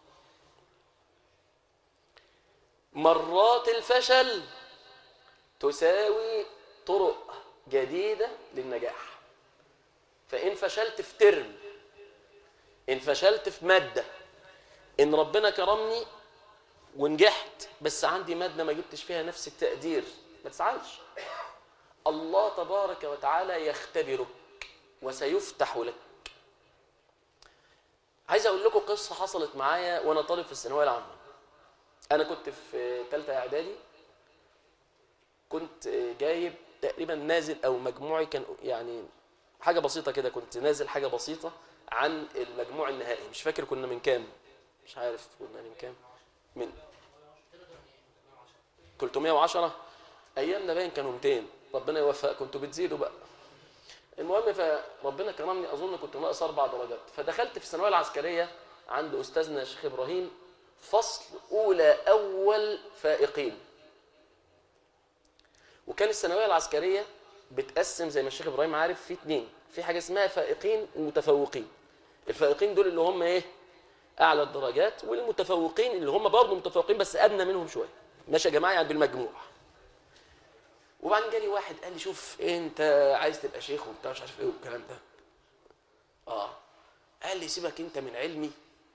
S1: مرات الفشل تساوي طرق جديدة للنجاح فإن فشلت في ترم إن فشلت في مادة إن ربنا كرمني ونجحت بس عندي مادة ما جبتش فيها نفس التقدير ما تزعلش الله تبارك وتعالى يختبرك وسيفتح لك عايز اقول لكم قصه حصلت معايا وانا طالب في الثانويه العامه انا كنت في ثالثه اعدادي كنت جايب تقريبا نازل او مجموعي كان يعني حاجه بسيطه كده كنت نازل حاجه بسيطه عن المجموع النهائي مش فاكر كنا من كام مش عارف كنا من كام من 310 ايامنا باين كانوا 200 ربنا يوفقكم انتوا بتزيدوا بقى المهم فربنا كرمني اظن كنت ناقص اربع درجات فدخلت في الثانويه العسكريه عند استاذنا الشيخ ابراهيم فصل اولى اول فائقين وكان الثانويه العسكريه بتقسم زي ما الشيخ ابراهيم عارف في اتنين في حاجه اسمها فائقين ومتفوقين الفائقين دول اللي هم ايه اعلى الدرجات والمتفوقين اللي هم برضه متفوقين بس ادنى منهم شويه ماشي يا جماعه يعني بالمجموع وبعدين جالي واحد قال لي شوف انت عايز تبقى شيخ وبتاع مش عارف ايه والكلام ده اه قال لي سيبك انت من علمي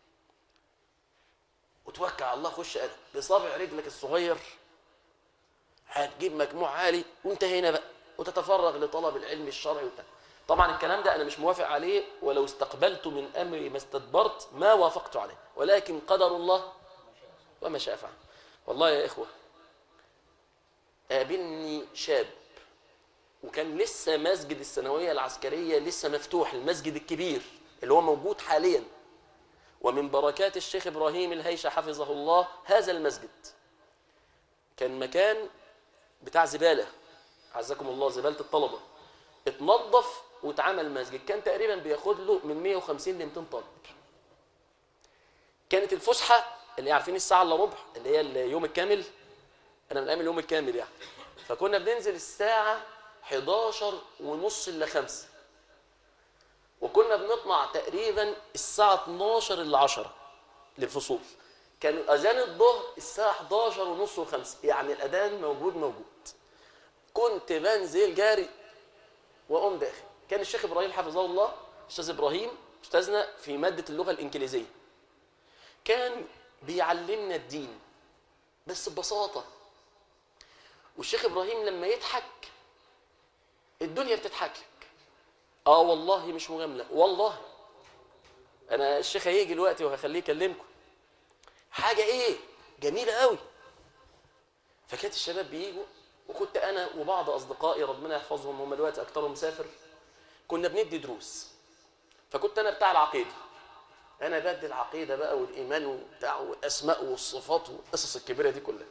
S1: وتوكل على الله خش أدب بصابع رجلك الصغير هتجيب مجموع عالي وانت هنا بقى وتتفرغ لطلب العلم الشرعي وبتاع طبعا الكلام ده انا مش موافق عليه ولو استقبلت من امري ما استدبرت ما وافقت عليه ولكن قدر الله وما شاء فعل والله يا اخوه قابلني شاب وكان لسه مسجد الثانويه العسكريه لسه مفتوح المسجد الكبير اللي هو موجود حاليا ومن بركات الشيخ ابراهيم الهيشه حفظه الله هذا المسجد كان مكان بتاع زباله عزكم الله زباله الطلبه اتنظف واتعمل مسجد كان تقريبا بياخد له من 150 ل 200 طالب كانت الفسحه اللي عارفين الساعه الا ربع اللي هي اليوم الكامل انا من ايام اليوم الكامل يعني فكنا بننزل الساعه 11 ونص الا 5 وكنا بنطلع تقريبا الساعه 12 الا 10 للفصول كان اذان الظهر الساعه 11 ونص و5 يعني الاذان موجود موجود كنت بنزل جاري واقوم داخل كان الشيخ ابراهيم حفظه الله استاذ ابراهيم استاذنا في ماده اللغه الانجليزيه كان بيعلمنا الدين بس ببساطه والشيخ ابراهيم لما يضحك الدنيا بتضحك لك اه والله مش مجامله والله انا الشيخ هيجي دلوقتي وهخليه يكلمكم حاجه ايه جميله قوي فكانت الشباب بيجوا وكنت انا وبعض اصدقائي ربنا يحفظهم هم دلوقتي اكثرهم مسافر كنا بندي دروس فكنت انا بتاع العقيده انا بدي العقيده بقى والايمان وبتاع والاسماء والصفات والقصص الكبيره دي كلها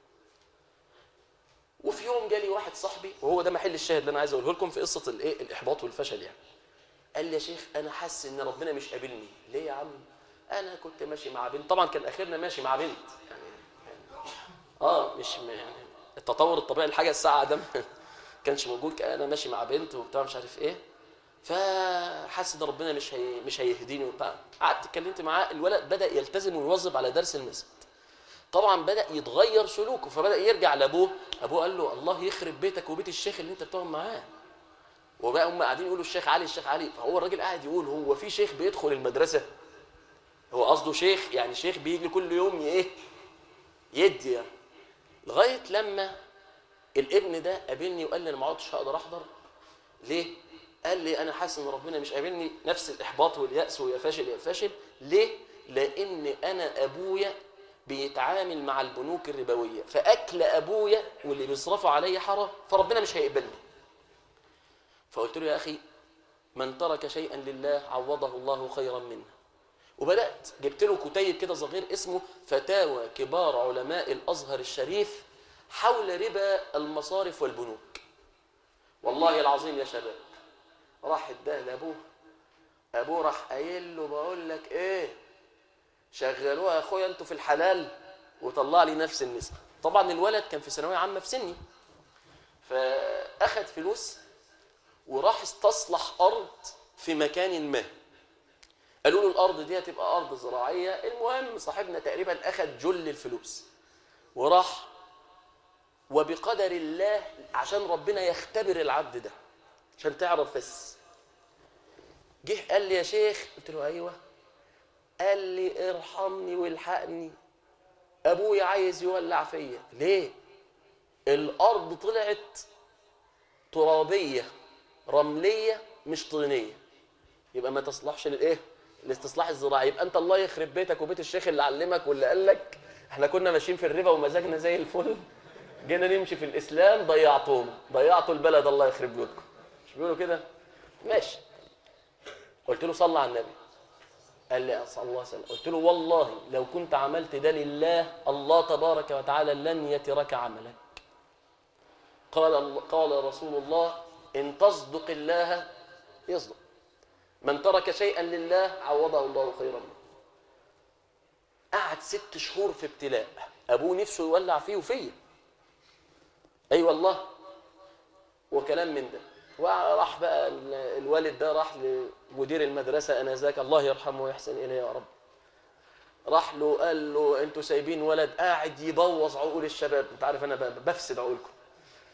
S1: وفي يوم جالي واحد صاحبي وهو ده محل الشاهد اللي انا عايز اقوله لكم في قصه الايه الاحباط والفشل يعني قال لي يا شيخ انا حاسس ان ربنا مش قابلني ليه يا عم انا كنت ماشي مع بنت طبعا كان اخرنا ماشي مع بنت يعني اه مش يعني التطور الطبيعي لحاجه الساعه ده ما كانش موجود انا ماشي مع بنت وبتاع مش عارف ايه فحاسس ان ربنا مش هي مش هيهديني وبتاع قعدت اتكلمت معاه الولد بدا يلتزم ويواظب على درس المسجد طبعا بدا يتغير سلوكه فبدا يرجع لابوه ابوه قال له الله يخرب بيتك وبيت الشيخ اللي انت بتقعد معاه وبقى هم قاعدين يقولوا الشيخ علي الشيخ علي فهو الراجل قاعد يقول هو في شيخ بيدخل المدرسه هو قصده شيخ يعني شيخ بيجي كل يوم ايه يدي يعني. لغايه لما الابن ده قابلني وقال لي انا ما عدتش هقدر احضر ليه قال لي انا حاسس ان ربنا مش قابلني نفس الاحباط والياس ويا فاشل يا فاشل ليه لان انا ابويا بيتعامل مع البنوك الربويه فاكل ابويا واللي بيصرفوا عليا حرام فربنا مش هيقبلني فقلت له يا اخي من ترك شيئا لله عوضه الله خيرا منه وبدات جبت له كتيب كده صغير اسمه فتاوى كبار علماء الازهر الشريف حول ربا المصارف والبنوك والله العظيم يا شباب راح اداه لابوه ابوه راح قايل له بقول لك ايه شغلوها يا اخويا انتوا في الحلال وطلع لي نفس النسبه طبعا الولد كان في ثانويه عامه في سني فاخد فلوس وراح استصلح ارض في مكان ما قالوا له الارض دي هتبقى ارض زراعيه المهم صاحبنا تقريبا اخد جل الفلوس وراح وبقدر الله عشان ربنا يختبر العبد ده عشان تعرف بس جه قال لي يا شيخ قلت له ايوه قال لي ارحمني والحقني ابويا عايز يولع فيا ليه الارض طلعت ترابيه رمليه مش طينيه يبقى ما تصلحش للايه الاستصلاح الزراعي يبقى انت الله يخرب بيتك وبيت الشيخ اللي علمك واللي قال لك احنا كنا ماشيين في الربا ومزاجنا زي الفل جينا نمشي في الاسلام ضيعتهم ضيعتوا البلد الله يخرب بيوتكم مش بيقولوا كده ماشي قلت له صلى على النبي قال لي صلى الله عليه وسلم قلت له والله لو كنت عملت ده لله الله تبارك وتعالى لن يترك عملك قال قال رسول الله ان تصدق الله يصدق من ترك شيئا لله عوضه الله خيرا منه قعد ست شهور في ابتلاء ابوه نفسه يولع فيه وفيا اي أيوة والله وكلام من ده وراح بقى الوالد ده راح لمدير المدرسه انذاك الله يرحمه ويحسن اليه يا رب راح له قال له انتوا سايبين ولد قاعد يبوظ عقول الشباب انت عارف انا بفسد عقولكم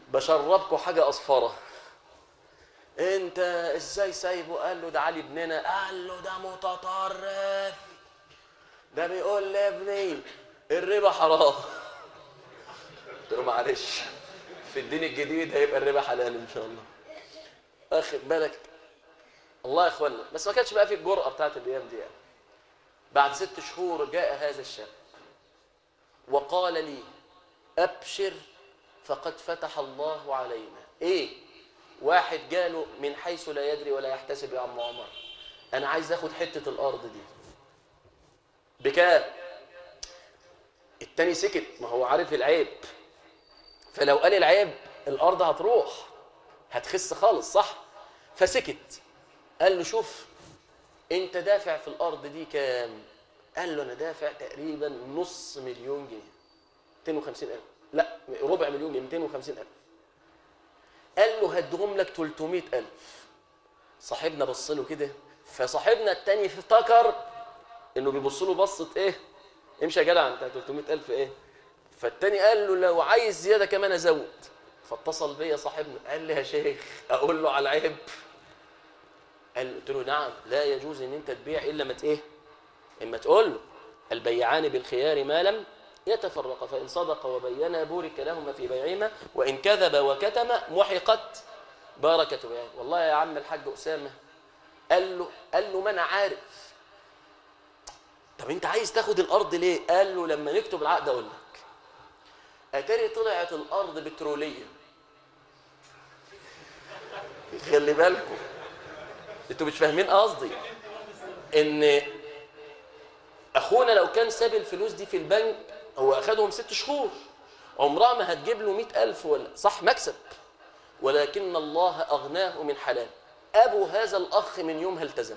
S1: بشربكم حاجه اصفره انت ازاي سايبه قال له ده علي ابننا قال له ده متطرف ده بيقول لابني الربا حرام قلت له معلش في الدين الجديد هيبقى الربا حلال ان شاء الله واخد بالك الله يا اخوانا بس ما كانش بقى في الجرأة بتاعت الايام دي يعني بعد ست شهور جاء هذا الشاب وقال لي ابشر فقد فتح الله علينا ايه واحد جاله من حيث لا يدري ولا يحتسب يا عم عمر انا عايز اخد حته الارض دي بكام التاني سكت ما هو عارف العيب فلو قال العيب الارض هتروح هتخس خالص صح فسكت قال له شوف انت دافع في الارض دي كام قال له انا دافع تقريبا نص مليون جنيه 250 الف لا ربع مليون جنيه 250 الف قال له هدهم لك 300 الف صاحبنا بص له كده فصاحبنا التاني افتكر انه بيبص له بصه ايه امشي يا جدع انت 300 الف ايه فالتاني قال له لو عايز زياده كمان ازود فاتصل بيا صاحبنا قال لي يا شيخ اقول له على العيب قال قلت له نعم لا يجوز ان انت تبيع الا ما ايه اما تقول له البيعان بالخيار ما لم يتفرقا فان صدق وبينا بورك لهما في بيعهما وان كذب وكتم محقت بركه بيعه والله يا عم الحاج اسامه قال له قال له ما انا عارف طب انت عايز تاخد الارض ليه قال له لما نكتب العقد اقول لك اتاري طلعت الارض بتروليه خلي بالكم انتوا مش فاهمين قصدي ان اخونا لو كان ساب الفلوس دي في البنك هو اخدهم ست شهور عمرها ما هتجيب له مئة ألف ولا صح مكسب ولكن الله أغناه من حلال أبو هذا الأخ من يومها التزم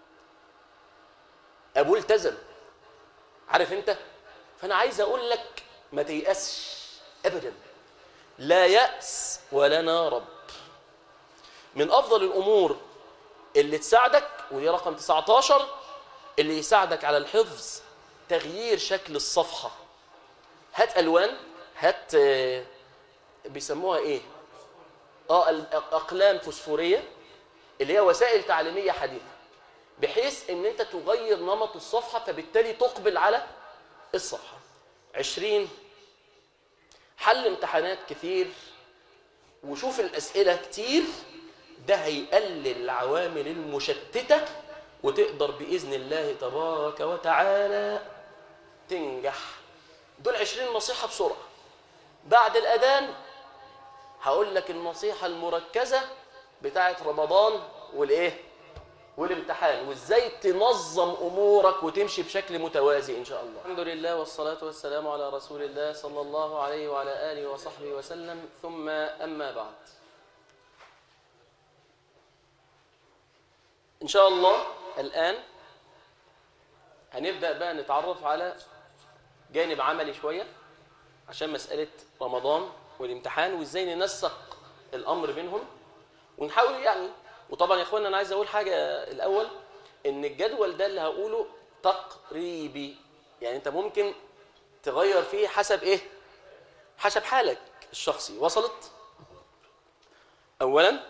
S1: أبوه التزم عارف أنت فأنا عايز أقول لك ما تيأسش أبدا لا يأس ولا رب من أفضل الأمور اللي تساعدك ودي رقم 19 اللي يساعدك على الحفظ تغيير شكل الصفحة هات ألوان هات آه، بيسموها إيه اه اقلام فوسفوريه اللي هي وسائل تعليميه حديثه بحيث ان انت تغير نمط الصفحه فبالتالي تقبل على الصفحه 20 حل امتحانات كثير وشوف الاسئله كتير ده هيقلل العوامل المشتته وتقدر باذن الله تبارك وتعالى تنجح دول 20 نصيحه بسرعه بعد الاذان هقول لك النصيحة المركزة بتاعت رمضان والايه والامتحان وازاي تنظم امورك وتمشي بشكل متوازي ان شاء الله الحمد لله والصلاة والسلام على رسول الله صلى الله عليه وعلى آله وصحبه وسلم ثم أما بعد إن شاء الله الآن هنبدأ بقى نتعرف على جانب عملي شوية عشان مسألة رمضان والامتحان وازاي ننسق الامر بينهم ونحاول يعني وطبعا يا اخوانا انا عايز اقول حاجه الاول ان الجدول ده اللي هقوله تقريبي يعني انت ممكن تغير فيه حسب ايه حسب حالك الشخصي وصلت اولا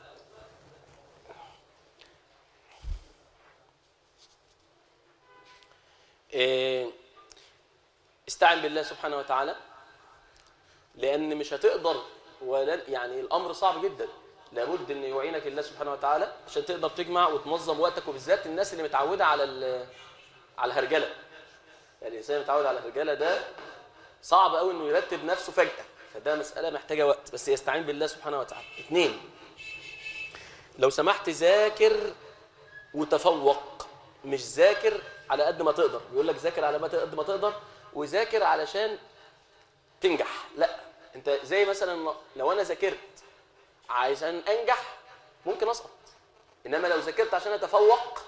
S1: إيه استعن بالله سبحانه وتعالى لان مش هتقدر ولا يعني الامر صعب جدا لابد ان يعينك الله سبحانه وتعالى عشان تقدر تجمع وتنظم وقتك وبالذات الناس اللي متعوده على على الهرجله يعني الانسان اللي متعود على الهرجله ده صعب قوي انه يرتب نفسه فجاه فده مساله محتاجه وقت بس يستعين بالله سبحانه وتعالى اثنين لو سمحت ذاكر وتفوق مش ذاكر على قد ما تقدر بيقول لك ذاكر على قد ما تقدر وذاكر علشان تنجح لا انت زي مثلا لو انا ذاكرت عشان انجح ممكن اسقط انما لو ذاكرت عشان اتفوق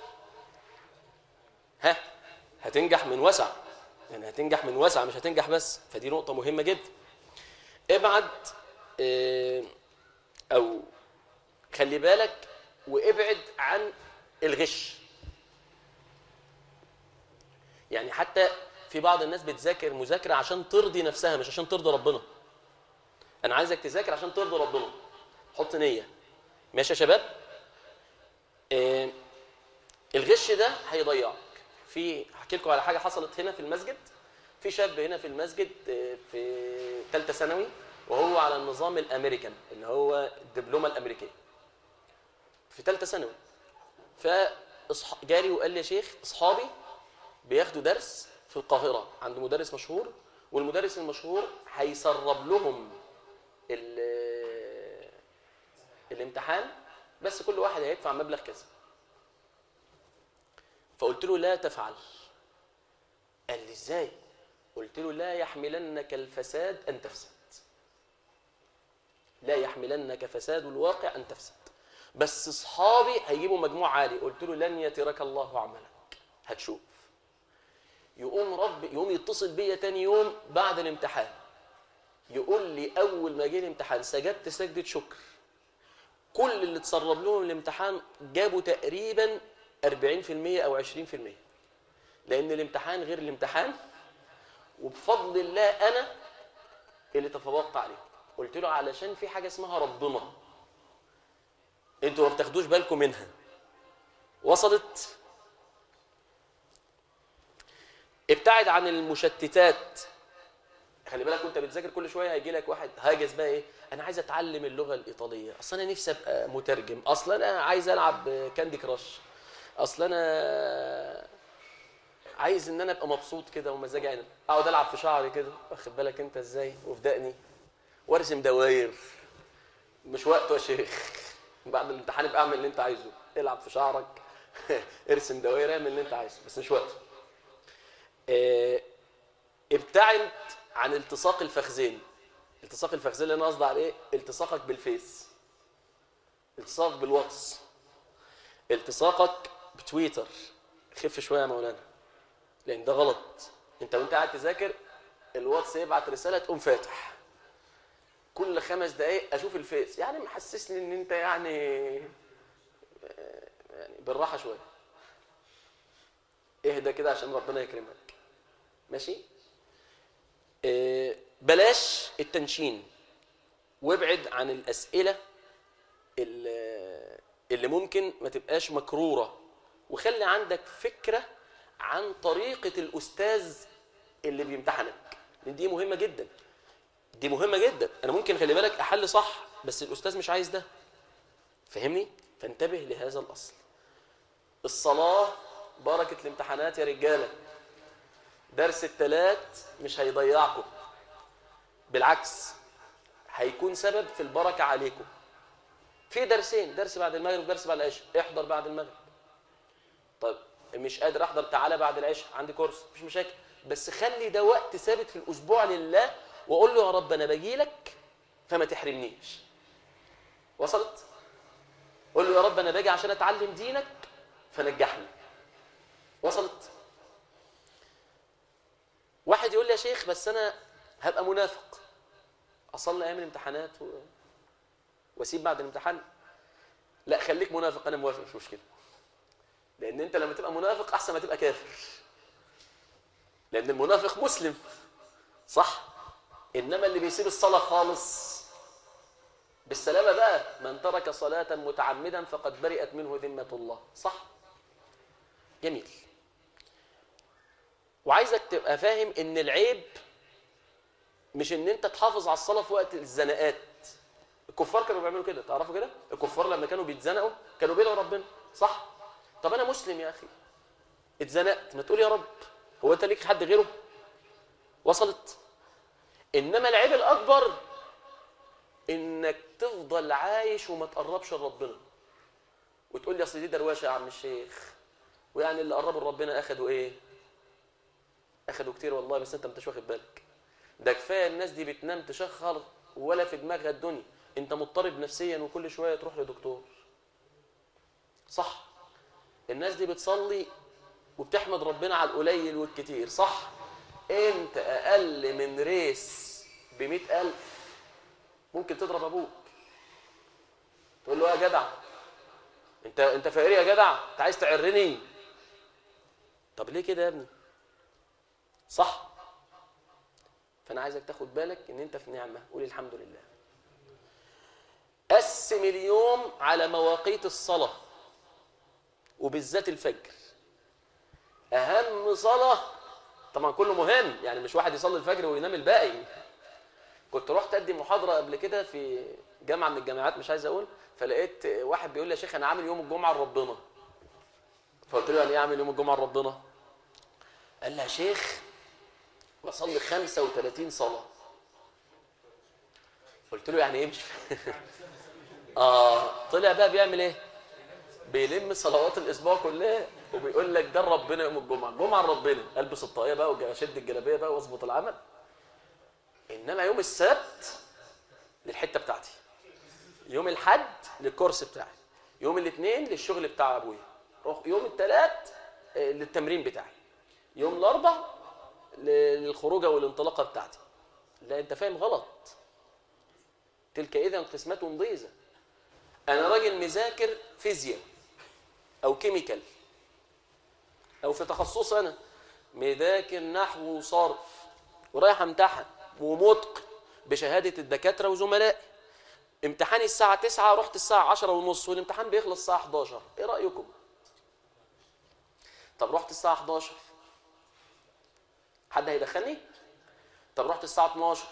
S1: ها هتنجح من وسع يعني هتنجح من وسع مش هتنجح بس فدي نقطة مهمة جدا ابعد اه او خلي بالك وابعد عن الغش يعني حتى في بعض الناس بتذاكر مذاكرة عشان ترضي نفسها مش عشان ترضي ربنا انا عايزك تذاكر عشان ترضي ربنا حط نيه ماشي يا شباب آه الغش ده هيضيعك في احكي لكم على حاجه حصلت هنا في المسجد في شاب هنا في المسجد آه، في ثالثه ثانوي وهو على النظام الامريكان اللي هو الدبلومه الامريكيه في ثالثه ثانوي فجالي وقال لي يا شيخ اصحابي بياخدوا درس في القاهره عند مدرس مشهور والمدرس المشهور هيسرب لهم ال- الامتحان بس كل واحد هيدفع مبلغ كذا فقلت له لا تفعل قال لي ازاي قلت له لا يحملنك الفساد ان تفسد لا يحملنك فساد الواقع ان تفسد بس اصحابي هيجيبوا مجموع عالي قلت له لن يترك الله عملك هتشوف يقوم رب يقوم يتصل بيا تاني يوم بعد الامتحان يقول لي اول ما جه الامتحان سجدت سجده شكر كل اللي اتسرب لهم الامتحان جابوا تقريبا 40% او 20% لان الامتحان غير الامتحان وبفضل الله انا اللي تفوقت عليه قلت له علشان في حاجه اسمها ربنا انتوا ما بتاخدوش بالكم منها وصلت ابتعد عن المشتتات خلي بالك وانت بتذاكر كل شويه هيجي لك واحد هاجس بقى ايه انا عايز اتعلم اللغه الايطاليه اصل انا نفسي ابقى مترجم اصل انا عايز العب كاندي كراش اصل انا عايز ان انا ابقى مبسوط كده ومزاجي عنب اقعد العب في شعري كده واخد بالك انت ازاي وفي دقني وارسم دواير مش وقته يا شيخ بعد الامتحان ابقى اعمل اللي انت عايزه العب في شعرك ارسم دواير اعمل اللي انت عايزه بس مش وقته اه ابتعد عن التصاق الفخذين التصاق الفخذين اللي انا قصدي عليه التصاقك بالفيس التصاقك بالواتس التصاقك بتويتر خف شويه يا مولانا لان ده غلط انت وانت قاعد تذاكر الواتس يبعت رساله تقوم فاتح كل خمس دقايق اشوف الفيس يعني محسسني ان انت يعني يعني بالراحه شويه اهدى كده عشان ربنا يكرمك ماشي اه بلاش التنشين وابعد عن الاسئله اللي اللي ممكن ما تبقاش مكروره وخلي عندك فكره عن طريقه الاستاذ اللي بيمتحنك لان دي مهمه جدا دي مهمه جدا انا ممكن خلي بالك احل صح بس الاستاذ مش عايز ده فهمني فانتبه لهذا الاصل الصلاه بركه الامتحانات يا رجاله درس الثلاث مش هيضيعكم بالعكس هيكون سبب في البركه عليكم في درسين درس بعد المغرب ودرس بعد العشاء احضر بعد المغرب طيب مش قادر احضر تعالى بعد العشاء عندي كورس مفيش مشاكل بس خلي ده وقت ثابت في الاسبوع لله واقول له يا رب انا باجي لك فما تحرمنيش وصلت قول له يا رب انا باجي عشان اتعلم دينك فنجحني وصلت واحد يقول لي يا شيخ بس انا هبقى منافق اصلي ايام الامتحانات و... واسيب بعد الامتحان لا خليك منافق انا موافق مش مشكله لان انت لما تبقى منافق احسن ما تبقى كافر لان المنافق مسلم صح انما اللي بيسيب الصلاه خالص بالسلامه بقى من ترك صلاه متعمدا فقد برئت منه ذمه الله صح جميل وعايزك تبقى فاهم ان العيب مش ان انت تحافظ على الصلاه في وقت الزنقات الكفار كانوا بيعملوا كده تعرفوا كده الكفار لما كانوا بيتزنقوا كانوا بيدعوا ربنا صح طب انا مسلم يا اخي اتزنقت ما تقول يا رب هو انت ليك حد غيره وصلت انما العيب الاكبر انك تفضل عايش وما تقربش لربنا وتقول لي اصل دي دروشه يا عم الشيخ ويعني اللي قربوا لربنا اخدوا ايه اخدوا كتير والله بس انت ما انتش واخد بالك ده كفايه الناس دي بتنام تشخر ولا في دماغها الدنيا انت مضطرب نفسيا وكل شويه تروح لدكتور صح الناس دي بتصلي وبتحمد ربنا على القليل والكتير صح انت اقل من ريس بمئة ألف ممكن تضرب ابوك تقول له يا جدع انت انت فقير يا جدع انت عايز تعرني طب ليه كده يا ابني صح فانا عايزك تاخد بالك ان انت في نعمه قول الحمد لله قسم اليوم على مواقيت الصلاة وبالذات الفجر أهم صلاة طبعا كله مهم يعني مش واحد يصلي الفجر وينام الباقي كنت رحت ادي محاضره قبل كده في جامعه من الجامعات مش عايز اقول فلقيت واحد بيقول لي يا شيخ انا عامل يوم الجمعه لربنا فقلت له يعني ايه اعمل يوم الجمعه لربنا قال لي يا شيخ بصلي 35 صلاه قلت له يعني ايه مش فاهم اه طلع بقى بيعمل ايه بيلم صلوات الاسبوع كلها وبيقول لك ده ربنا يوم الجمعه جمعه ربنا البس الطاقيه بقى واشد الجلابيه بقى واظبط العمل انما يوم السبت للحته بتاعتي يوم الحد للكورس بتاعي يوم الاثنين للشغل بتاع ابويا يوم الثلاث للتمرين بتاعي يوم الاربع للخروجه والانطلاقه بتاعتي لا انت فاهم غلط تلك اذا قسمه ضيزه انا راجل مذاكر فيزياء او كيميكال او في تخصص انا مذاكر نحو وصرف ورايح امتحن ومتقن بشهاده الدكاتره وزملائي امتحاني الساعه 9 رحت الساعه 10 ونص والامتحان بيخلص الساعه 11 ايه رايكم طب رحت الساعه 11 حد هيدخلني طب رحت الساعه 12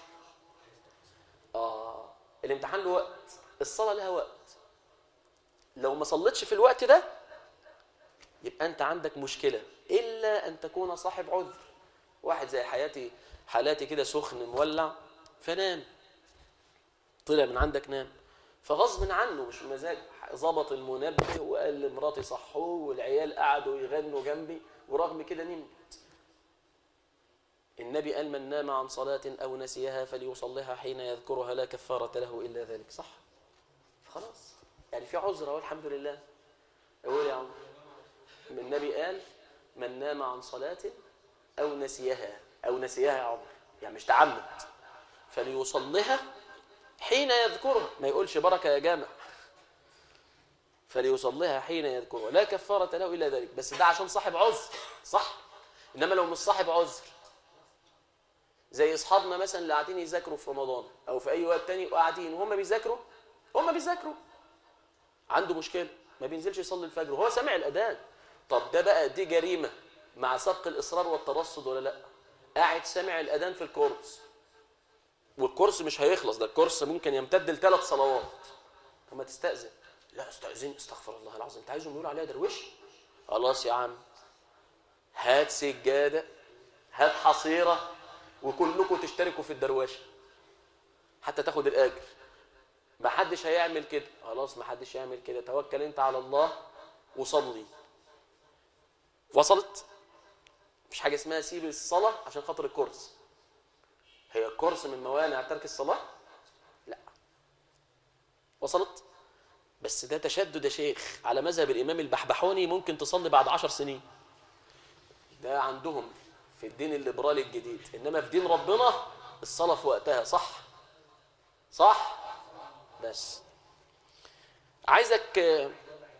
S1: اه الامتحان له وقت الصلاه لها وقت لو ما صليتش في الوقت ده يبقى انت عندك مشكله الا ان تكون صاحب عذر واحد زي حياتي حالاتي كده سخن مولع فنام طلع من عندك نام فغصب عنه مش مزاج ظبط المنبه وقال لمراتي صحوه والعيال قعدوا يغنوا جنبي ورغم كده نمت النبي قال من نام عن صلاة أو نسيها فليصليها حين يذكرها لا كفارة له إلا ذلك صح خلاص يعني في عذر اهو الحمد لله أقول يا عم النبي قال من نام عن صلاة أو نسيها أو نسيها يا عمر يعني مش تعمد فليصليها حين يذكرها ما يقولش بركة يا جامع فليصليها حين يذكرها لا كفارة له إلا ذلك بس ده عشان صاحب عذر صح إنما لو مش صاحب عذر زي أصحابنا مثلا اللي قاعدين يذاكروا في رمضان أو في أي وقت تاني وقاعدين وهم بيذاكروا هم بيذاكروا عنده مشكلة ما بينزلش يصلي الفجر وهو سامع الأذان طب ده بقى دي جريمة مع سبق الإصرار والترصد ولا لأ قاعد سامع الأذان في الكورس والكورس مش هيخلص ده الكورس ممكن يمتد لثلاث صلوات فما تستأذن لا استأذن استغفر الله العظيم انت عايزهم يقولوا عليها درويش خلاص يا عم هات سجادة هات حصيرة وكلكم تشتركوا في الدرواشة حتى تاخد الأجر ما حدش هيعمل كده خلاص ما حدش هيعمل كده توكل انت على الله وصلي وصلت مش حاجة اسمها سيب الصلاة عشان خاطر الكورس هي الكورس من موانع ترك الصلاة لا وصلت بس ده تشدد يا شيخ على مذهب الإمام البحبحوني ممكن تصلي بعد عشر سنين ده عندهم في الدين الليبرالي الجديد إنما في دين ربنا الصلاة في وقتها صح صح بس عايزك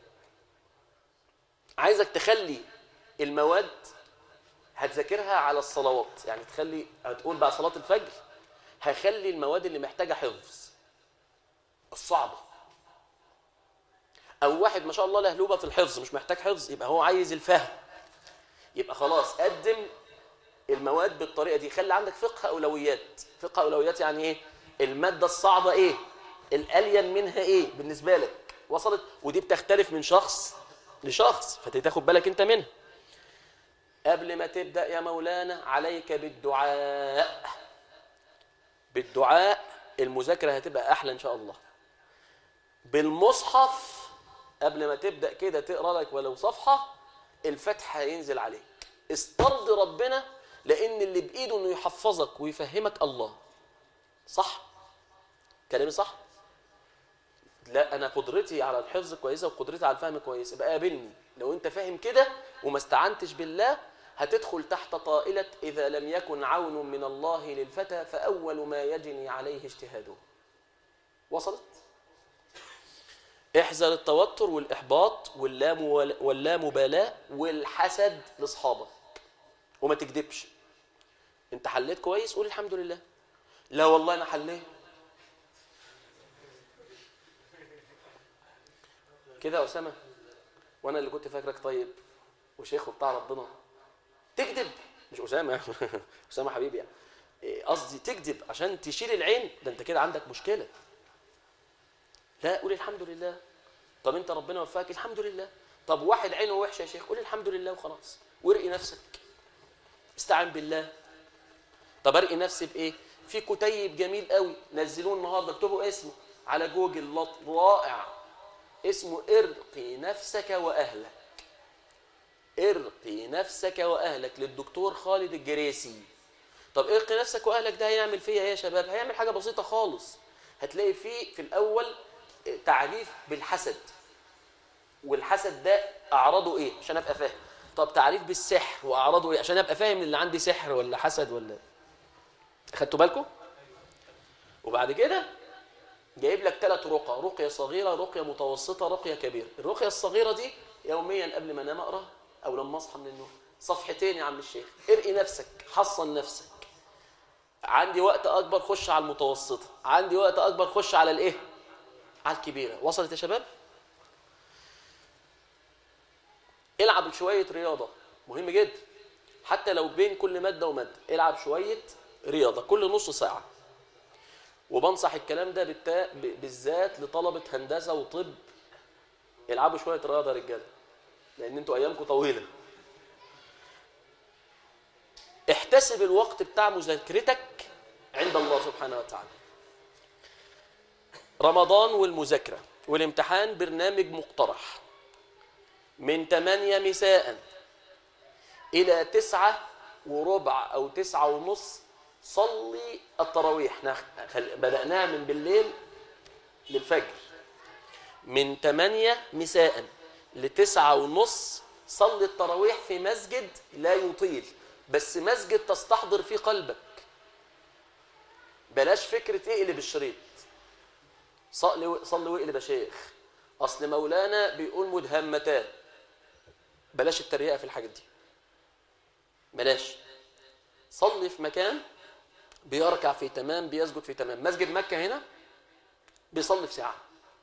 S1: عايزك تخلي المواد هتذاكرها على الصلوات يعني تخلي هتقول بقى صلاة الفجر هخلي المواد اللي محتاجة حفظ الصعبة أو واحد ما شاء الله لهلوبة في الحفظ مش محتاج حفظ يبقى هو عايز الفهم يبقى خلاص قدم المواد بالطريقة دي خلي عندك فقه أولويات فقه أولويات يعني إيه المادة الصعبة إيه الألين منها إيه بالنسبة لك وصلت ودي بتختلف من شخص لشخص فتاخد بالك أنت منها قبل ما تبدأ يا مولانا عليك بالدعاء بالدعاء المذاكرة هتبقى أحلى إن شاء الله بالمصحف قبل ما تبدأ كده تقرأ لك ولو صفحة الفتح هينزل عليك استرضي ربنا لأن اللي بإيده إنه يحفظك ويفهمك الله صح كلامي صح لا أنا قدرتي على الحفظ كويسة وقدرتي على الفهم كويسة بقى قابلني لو أنت فاهم كده وما استعنتش بالله هتدخل تحت طائلة إذا لم يكن عون من الله للفتى فأول ما يجني عليه اجتهاده وصلت؟ احذر التوتر والإحباط واللام واللامبالاة والحسد لأصحابك وما تكذبش انت حليت كويس قول الحمد لله لا والله انا حليت كده يا اسامه وانا اللي كنت فاكرك طيب وشيخ وبتاع ربنا تكذب مش اسامه اسامه حبيبي يعني إيه، قصدي تكذب عشان تشيل العين ده انت كده عندك مشكله لا قول الحمد لله طب انت ربنا وفقك الحمد لله طب واحد عينه وحشه يا شيخ قول الحمد لله وخلاص وارقي نفسك استعن بالله طب ارقي نفسي بايه في كتيب جميل قوي نزلوه النهارده اكتبوا اسمه على جوجل لط- رائع اسمه ارقي نفسك واهلك ارقي نفسك واهلك للدكتور خالد الجريسي طب ارقي نفسك واهلك ده هيعمل فيها ايه يا شباب هيعمل حاجه بسيطه خالص هتلاقي فيه في الاول تعريف بالحسد والحسد ده اعراضه ايه عشان ابقى فاهم طب تعريف بالسحر واعراضه ايه عشان ابقى فاهم اللي عندي سحر ولا حسد ولا خدتوا بالكم وبعد كده جايب لك ثلاث رقى رقيه صغيره رقيه متوسطه رقيه كبيره الرقيه الصغيره دي يوميا قبل ما انام اقرا او لما اصحى من النوم صفحتين يا عم الشيخ ارقي نفسك حصن نفسك عندي وقت اكبر خش على المتوسطه عندي وقت اكبر خش على الايه على الكبيره وصلت يا شباب العب شويه رياضه مهم جدا حتى لو بين كل ماده وماده العب شويه رياضه كل نص ساعه وبنصح الكلام ده بالتا... ب- بالذات لطلبه هندسه وطب العبوا شويه رياضه يا رجاله لان انتوا ايامكم طويله احتسب الوقت بتاع مذاكرتك عند الله سبحانه وتعالى رمضان والمذاكرة والامتحان برنامج مقترح من 8 مساء إلى تسعة وربع أو تسعة ونص صلي التراويح احنا خل- بدأناها من بالليل للفجر من 8 مساء لتسعة ونص صلي التراويح في مسجد لا يطيل بس مسجد تستحضر فيه قلبك بلاش فكرة اقلب الشريط صلي صلي واقلب يا شيخ اصل مولانا بيقول مدهمتان بلاش التريقة في الحاجات دي بلاش صلي في مكان بيركع في تمام بيسجد في تمام مسجد مكة هنا بيصلي في ساعة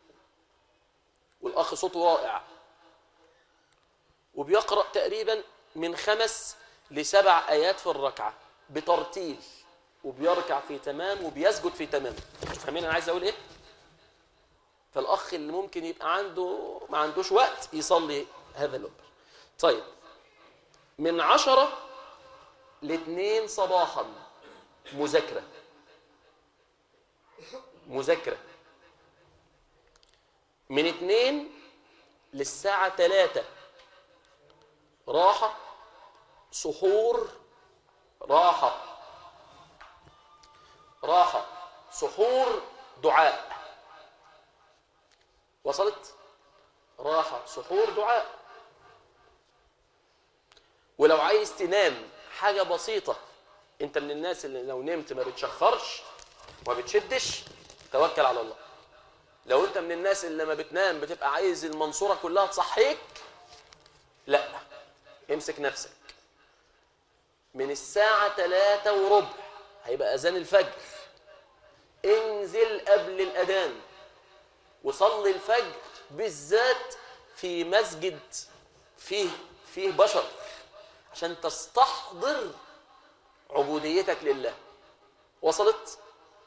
S1: والأخ صوته رائع وبيقرأ تقريبا من خمس لسبع آيات في الركعة بترتيل وبيركع في تمام وبيسجد في تمام فاهمين أنا عايز أقول إيه؟ فالأخ اللي ممكن يبقى عنده ما عندوش وقت يصلي هذا الأمر طيب من عشرة لاثنين صباحا مذاكرة مذاكرة من اثنين للساعة ثلاثة راحة سحور راحة راحة سحور دعاء وصلت راحة سحور دعاء ولو عايز تنام حاجة بسيطة انت من الناس اللي لو نمت ما بتشخرش وما بتشدش توكل على الله لو انت من الناس اللي لما بتنام بتبقى عايز المنصورة كلها تصحيك لا امسك نفسك من الساعة ثلاثة وربع هيبقى أذان الفجر انزل قبل الأذان وصلي الفجر بالذات في مسجد فيه فيه بشر عشان تستحضر عبوديتك لله وصلت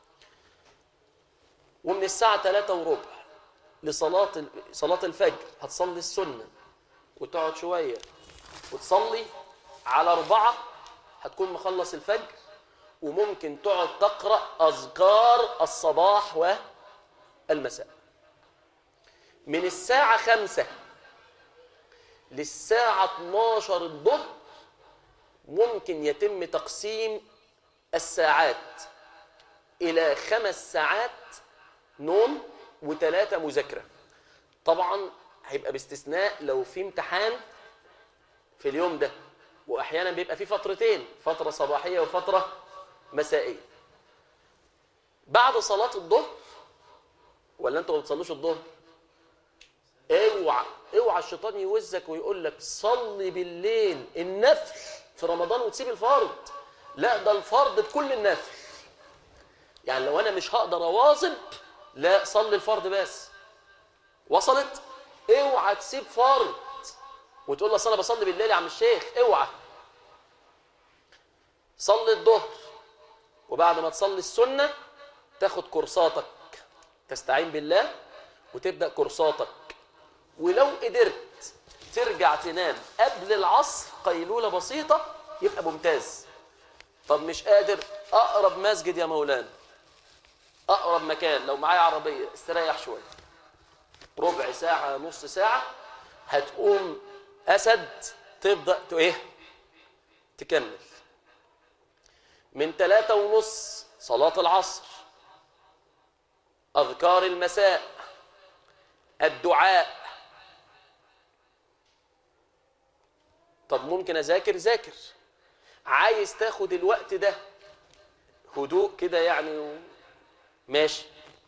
S1: ومن الساعة ثلاثة وربع لصلاة ال- صلاة الفجر هتصلي السنة وتقعد شوية وتصلي على أربعة هتكون مخلص الفجر وممكن تقعد تقرأ أذكار الصباح والمساء من الساعة خمسة للساعة 12 الظهر ممكن يتم تقسيم الساعات إلى خمس ساعات نوم وثلاثة مذاكرة طبعا هيبقى باستثناء لو في امتحان في اليوم ده واحيانا بيبقى في فترتين فتره صباحيه وفتره مسائيه بعد صلاه الظهر ولا انتوا ما بتصلوش الظهر اوعى اوعى الشيطان يوزك ويقول لك صلي بالليل النفل في رمضان وتسيب الفرض لا ده الفرض بكل النفل يعني لو انا مش هقدر اواظب لا صلي الفرض بس وصلت اوعى تسيب فرض وتقول اصل انا بصلي بالليل يا عم الشيخ اوعى صلي الظهر وبعد ما تصلي السنه تاخد كورساتك تستعين بالله وتبدا كورساتك ولو قدرت ترجع تنام قبل العصر قيلوله بسيطه يبقى ممتاز طب مش قادر اقرب مسجد يا مولانا اقرب مكان لو معايا عربيه استريح شويه ربع ساعه نص ساعه هتقوم اسد تبدا ت- ايه تكمل من ثلاثة ونص صلاة العصر أذكار المساء الدعاء طب ممكن أذاكر ذاكر عايز تاخد الوقت ده هدوء كده يعني و... ماشي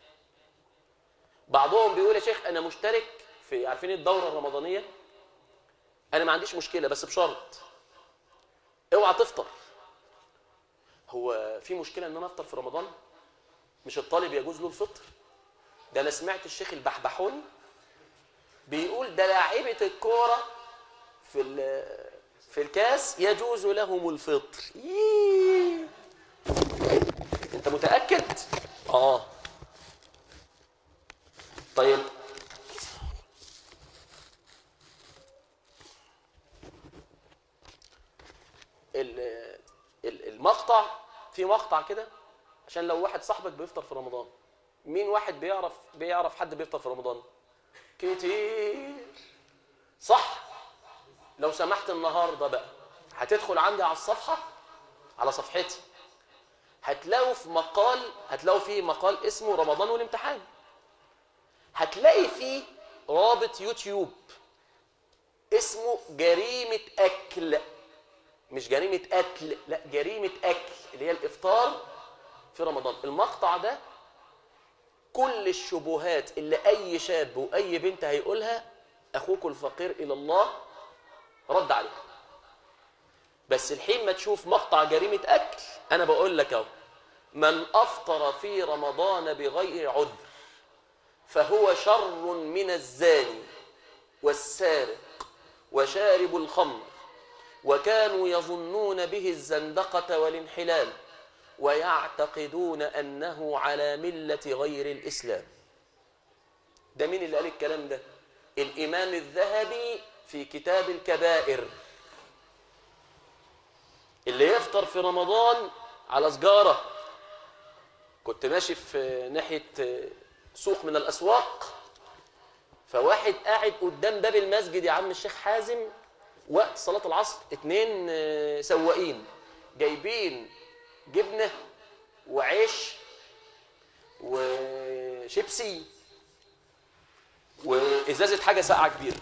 S1: بعضهم بيقول يا شيخ انا مشترك في عارفين الدوره الرمضانيه انا ما عنديش مشكله بس بشرط اوعى تفطر هو في مشكله ان انا افطر في رمضان مش الطالب يجوز له الفطر ده انا سمعت الشيخ البحبحوني بيقول ده لاعيبه الكوره في ال- في الكاس يجوز لهم الفطر ييه. انت متاكد اه طيب ال- ال- المقطع في مقطع كده عشان لو واحد صاحبك بيفطر في رمضان مين واحد بيعرف بيعرف حد بيفطر في رمضان كتير صح لو سمحت النهارده بقى هتدخل عندي على الصفحه على صفحتي هتلاقوا في مقال هتلاقوا فيه مقال اسمه رمضان والامتحان هتلاقي فيه رابط يوتيوب اسمه جريمة أكل مش جريمة أكل لا جريمة أكل اللي هي الإفطار في رمضان المقطع ده كل الشبهات اللي أي شاب وأي بنت هيقولها أخوك الفقير إلى الله رد عليها بس الحين ما تشوف مقطع جريمة أكل أنا بقول لك أهو من أفطر في رمضان بغير عذر فهو شر من الزاني والسارق وشارب الخمر وكانوا يظنون به الزندقة والانحلال ويعتقدون أنه على ملة غير الإسلام ده مين اللي قال الكلام ده الإمام الذهبي في كتاب الكبائر اللي يفطر في رمضان على سجارة كنت ماشي في ناحية سوق من الأسواق فواحد قاعد قدام باب المسجد يا عم الشيخ حازم وقت صلاة العصر اتنين آه، سواقين جايبين جبنة وعيش وشيبسي وإزازة حاجة ساقعة كبيرة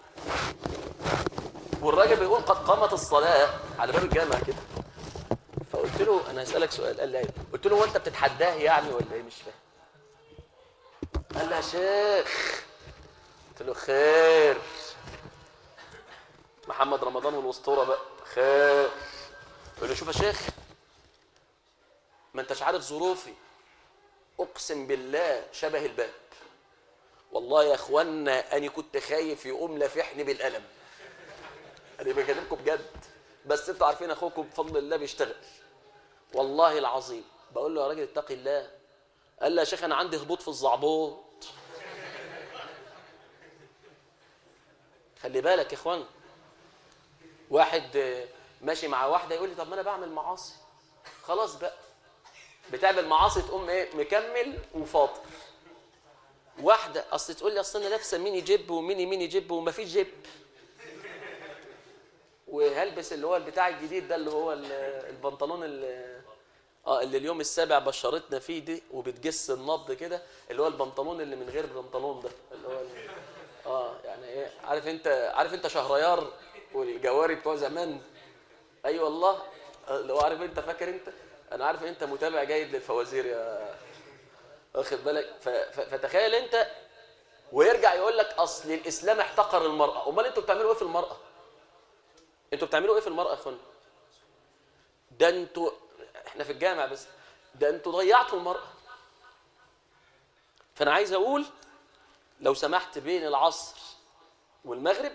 S1: والراجل بيقول قد قامت الصلاة على باب الجامع كده فقلت له انا هسألك سؤال قال لي ايوه قلت له هو انت بتتحداه يعني ولا ايه مش فاهم قال لي يا شيخ قلت له خير محمد رمضان والاسطوره بقى خير قلت له شوف يا شيخ ما انتش عارف ظروفي اقسم بالله شبه الباب والله يا اخوانا انا كنت خايف يقوم لافحني بالقلم انا بكلمكم بجد بس انتوا عارفين اخوكم بفضل الله بيشتغل والله العظيم بقول له يا راجل اتقي الله قال لي يا شيخ انا عندي هبوط في الزعبوط خلي بالك يا اخوان واحد آه، ماشي مع واحده يقول لي طب ما انا بعمل معاصي خلاص بقى بتعمل معاصي تقوم ايه مكمل وفاطر واحده اصل تقول لي اصل انا لابسه ميني جيب وميني ميني جيب ومفيش جيب وهلبس اللي هو البتاع الجديد ده اللي هو ال- البنطلون اللي اه اللي اليوم السابع بشرتنا فيه دي وبتجس النبض كده اللي هو البنطلون اللي من غير بنطلون ده اللي هو ال- اه يعني ايه عارف انت عارف انت شهريار والجواري بتوع زمان اي أيوة والله آه، اللي هو عارف انت فاكر انت انا عارف انت متابع جيد للفوازير يا واخد بالك ف- ف- فتخيل انت ويرجع يقول لك اصل الاسلام احتقر المراه امال انتوا بتعملوا ايه في المراه انتوا بتعملوا ايه في المراه يا اخوانا ده انتوا احنا في الجامع بس ده انتوا ضيعتوا المراه فانا عايز اقول لو سمحت بين العصر والمغرب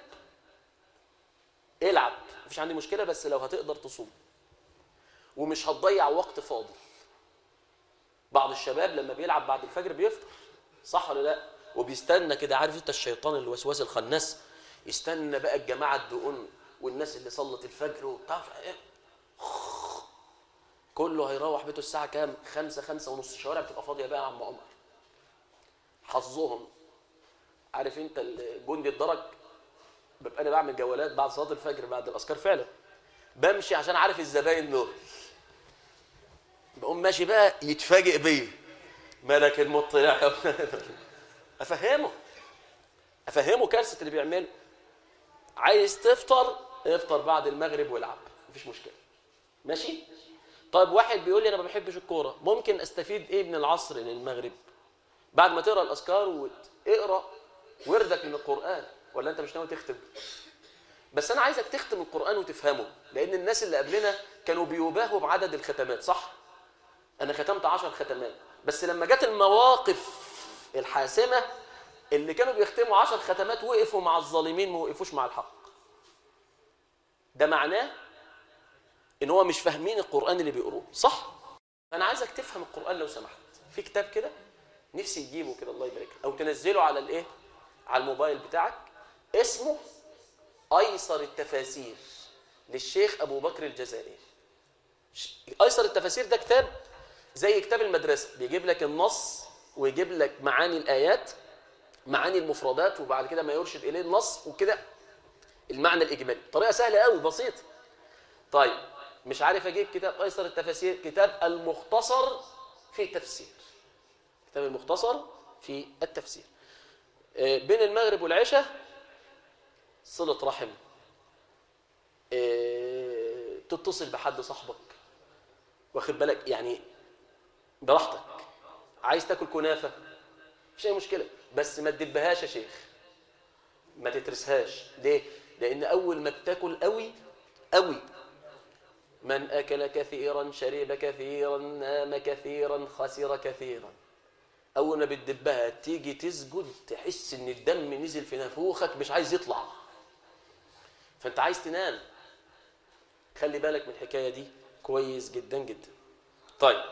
S1: العب مفيش عندي مشكله بس لو هتقدر تصوم ومش هتضيع وقت فاضل بعض الشباب لما بيلعب بعد الفجر بيفطر صح ولا لا وبيستنى كده عارف انت الشيطان الوسواس الخناس يستنى بقى الجماعه الدقون والناس اللي صلت الفجر وبتاع ايه كله هيروح بيته الساعه كام خمسة خمسة ونص الشوارع بتبقى فاضيه بقى يا عم عمر حظهم عارف انت الجندي الدرج ببقى انا بعمل جولات بعد صلاه الفجر بعد الاذكار فعلا بمشي عشان عارف الزباين دول بقوم ماشي بقى يتفاجئ بيا ملك المطلع افهمه افهمه كارثه اللي بيعمله عايز تفطر افطر بعد المغرب والعب مفيش مشكله ماشي طيب واحد بيقول لي انا ما بحبش الكوره ممكن استفيد ايه من العصر للمغرب بعد ما تقرا الاذكار واقرا وردك من القران ولا انت مش ناوي تختم بس انا عايزك تختم القران وتفهمه لان الناس اللي قبلنا كانوا بيباهوا بعدد الختمات صح انا ختمت عشر ختمات بس لما جت المواقف الحاسمه اللي كانوا بيختموا عشر ختمات وقفوا مع الظالمين ما وقفوش مع الحق ده معناه ان هو مش فاهمين القران اللي بيقروه صح انا عايزك تفهم القران لو سمحت في كتاب كده نفسي تجيبه كده الله يبارك او تنزله على الايه على الموبايل بتاعك اسمه ايسر التفاسير للشيخ ابو بكر الجزائري ايسر التفاسير ده كتاب زي كتاب المدرسه بيجيب لك النص ويجيب لك معاني الايات معاني المفردات وبعد كده ما يرشد اليه النص وكده المعنى الاجمالي طريقه سهله قوي بسيطه طيب مش عارف اجيب كتاب ايسر التفاسير كتاب المختصر في التفسير كتاب المختصر في التفسير بين المغرب والعشاء صلة رحم تتصل بحد صاحبك واخد بالك يعني براحتك عايز تاكل كنافه مفيش اي مشكله بس ما تدبهاش يا شيخ ما تترسهاش ليه لان اول ما بتاكل قوي قوي من اكل كثيرا شرب كثيرا نام كثيرا خسر كثيرا اول ما بتدبها تيجي تسجد تحس ان الدم نزل في نافوخك مش عايز يطلع فانت عايز تنام خلي بالك من الحكايه دي كويس جدا جدا طيب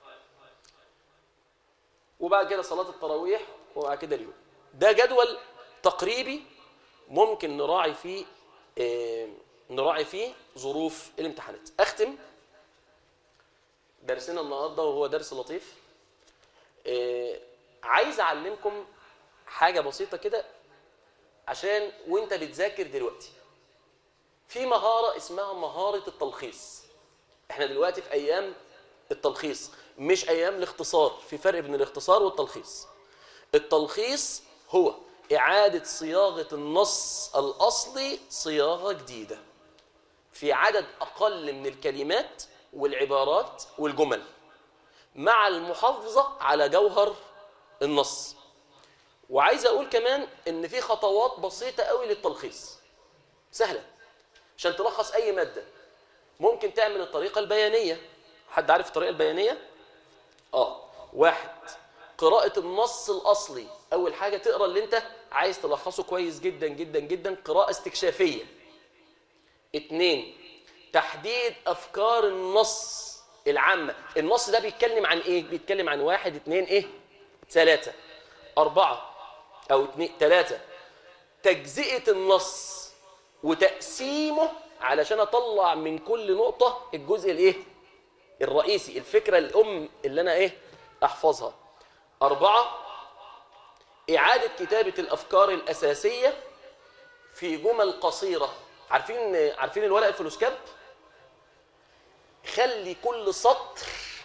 S1: وبعد كده صلاه التراويح وبعد كده اليوم ده جدول تقريبي ممكن نراعي فيه آه نراعي فيه ظروف الامتحانات اختم درسنا النهارده وهو درس لطيف آه عايز اعلمكم حاجه بسيطه كده عشان وانت بتذاكر دلوقتي في مهاره اسمها مهاره التلخيص احنا دلوقتي في ايام التلخيص مش ايام الاختصار في فرق بين الاختصار والتلخيص التلخيص هو اعاده صياغه النص الاصلي صياغه جديده في عدد اقل من الكلمات والعبارات والجمل مع المحافظه على جوهر النص وعايز اقول كمان ان في خطوات بسيطه قوي للتلخيص سهله عشان تلخص اي ماده ممكن تعمل الطريقه البيانيه حد عارف الطريقه البيانيه اه واحد قراءه النص الاصلي اول حاجه تقرا اللي انت عايز تلخصه كويس جدا جدا جدا قراءه استكشافيه اتنين تحديد افكار النص العامه النص ده بيتكلم عن ايه بيتكلم عن واحد اتنين ايه ثلاثه اربعه او اتنين ثلاثه تجزئه النص وتقسيمه علشان اطلع من كل نقطه الجزء الايه الرئيسي الفكره الام اللي انا ايه احفظها اربعه اعاده كتابه الافكار الاساسيه في جمل قصيره عارفين عارفين الورق الفلوسكاب خلي كل سطر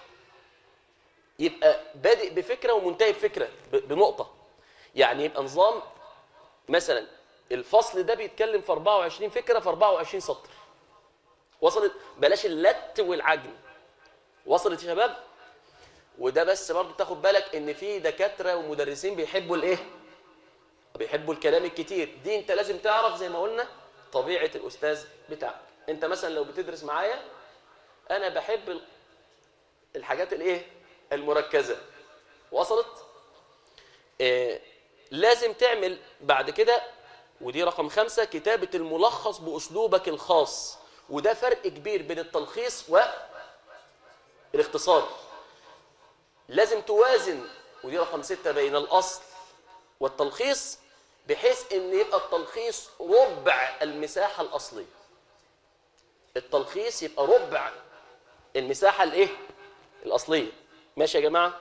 S1: يبقى بادئ بفكره ومنتهي بفكره بنقطه يعني يبقى نظام مثلا الفصل ده بيتكلم في 24 فكره في 24 سطر وصلت بلاش اللت والعجن وصلت يا شباب وده بس برضه تاخد بالك ان في دكاتره ومدرسين بيحبوا الايه بيحبوا الكلام الكتير دي انت لازم تعرف زي ما قلنا طبيعه الاستاذ بتاعك انت مثلا لو بتدرس معايا انا بحب الحاجات الايه المركزه وصلت آه لازم تعمل بعد كده ودي رقم خمسة كتابة الملخص بأسلوبك الخاص وده فرق كبير بين التلخيص والاختصار لازم توازن ودي رقم ستة بين الأصل والتلخيص بحيث ان يبقى التلخيص ربع المساحة الأصلية التلخيص يبقى ربع المساحة الايه الأصلية ماشي يا جماعة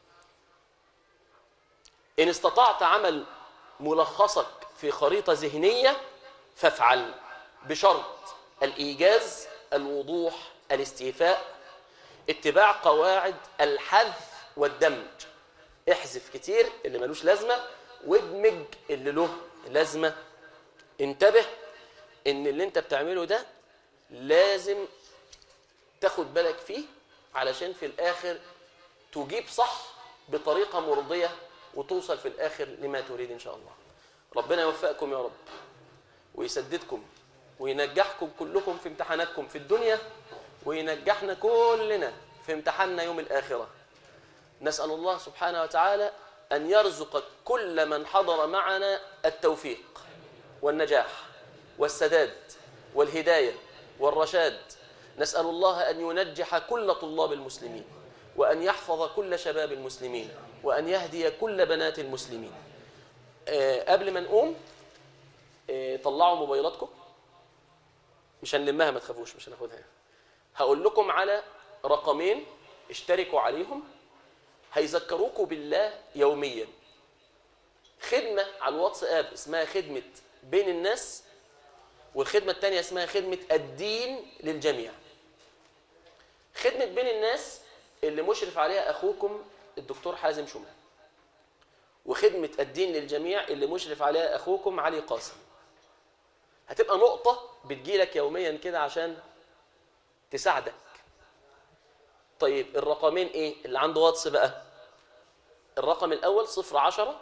S1: إن استطعت عمل ملخصك في خريطة ذهنية فافعل بشرط الإيجاز الوضوح الاستيفاء اتباع قواعد الحذف والدمج احذف كتير اللي ملوش لازمة وادمج اللي له لازمة انتبه ان اللي انت بتعمله ده لازم تاخد بالك فيه علشان في الاخر تجيب صح بطريقة مرضية وتوصل في الاخر لما تريد ان شاء الله ربنا يوفقكم يا رب ويسددكم وينجحكم كلكم في امتحاناتكم في الدنيا وينجحنا كلنا في امتحاننا يوم الآخرة نسأل الله سبحانه وتعالى أن يرزق كل من حضر معنا التوفيق والنجاح والسداد والهداية والرشاد نسأل الله أن ينجح كل طلاب المسلمين وأن يحفظ كل شباب المسلمين وأن يهدي كل بنات المسلمين أه قبل ما نقوم أه طلعوا موبايلاتكم مش هنلمها ما تخافوش مش هناخدها هقول لكم على رقمين اشتركوا عليهم هيذكروكوا بالله يوميا خدمة على الواتساب اسمها خدمة بين الناس والخدمة الثانية اسمها خدمة الدين للجميع خدمة بين الناس اللي مشرف عليها أخوكم الدكتور حازم شمال وخدمة الدين للجميع اللي مشرف عليها أخوكم علي قاسم هتبقى نقطة بتجيلك يوميا كده عشان تساعدك طيب الرقمين ايه اللي عنده واتس بقى الرقم الاول صفر عشرة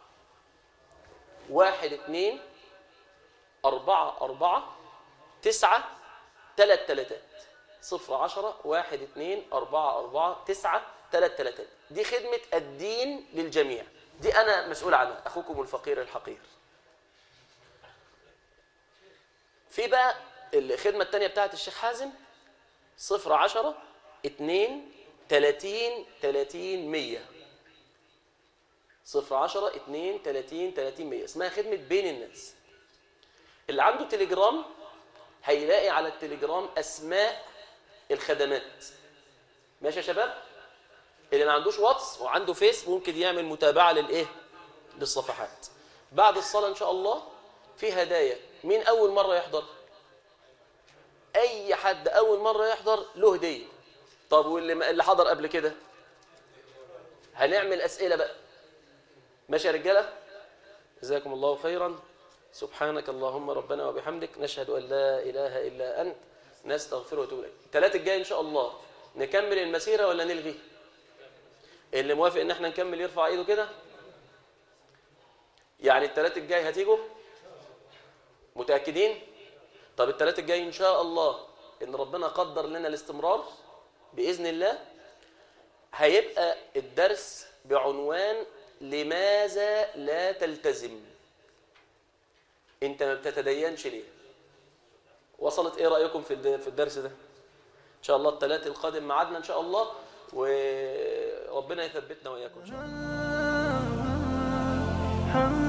S1: واحد اتنين اربعة اربعة تسعة تلات تلاتات صفر عشرة واحد اتنين اربعة اربعة تسعة تلات تلاتات دي خدمة الدين للجميع دي انا مسؤول عنها اخوكم الفقير الحقير في بقى الخدمة التانية بتاعت الشيخ حازم صفر عشرة اتنين تلاتين تلاتين مية صفر عشرة اتنين تلاتين تلاتين مية اسمها خدمة بين الناس اللي عنده تليجرام هيلاقي على التليجرام أسماء الخدمات ماشي يا شباب اللي ما عندوش واتس وعنده فيس ممكن يعمل متابعة للإيه للصفحات بعد الصلاة إن شاء الله في هدايا مين أول مرة يحضر أي حد أول مرة يحضر له هدية طب واللي اللي حضر قبل كده هنعمل أسئلة بقى ماشي يا رجالة جزاكم الله خيرا سبحانك اللهم ربنا وبحمدك نشهد أن لا إله إلا أنت نستغفر ونتوب إليك الثلاث الجاي إن شاء الله نكمل المسيرة ولا نلغي اللي موافق إن احنا نكمل يرفع إيده كده يعني الثلاث الجاي هتيجوا متأكدين طب الثلاث الجاي إن شاء الله إن ربنا قدر لنا الاستمرار بإذن الله هيبقى الدرس بعنوان لماذا لا تلتزم انت ما بتتدينش ليه وصلت ايه رأيكم في في الدرس ده ان شاء الله الثلاث القادم معادنا ان شاء الله وربنا يثبتنا واياكم ان شاء الله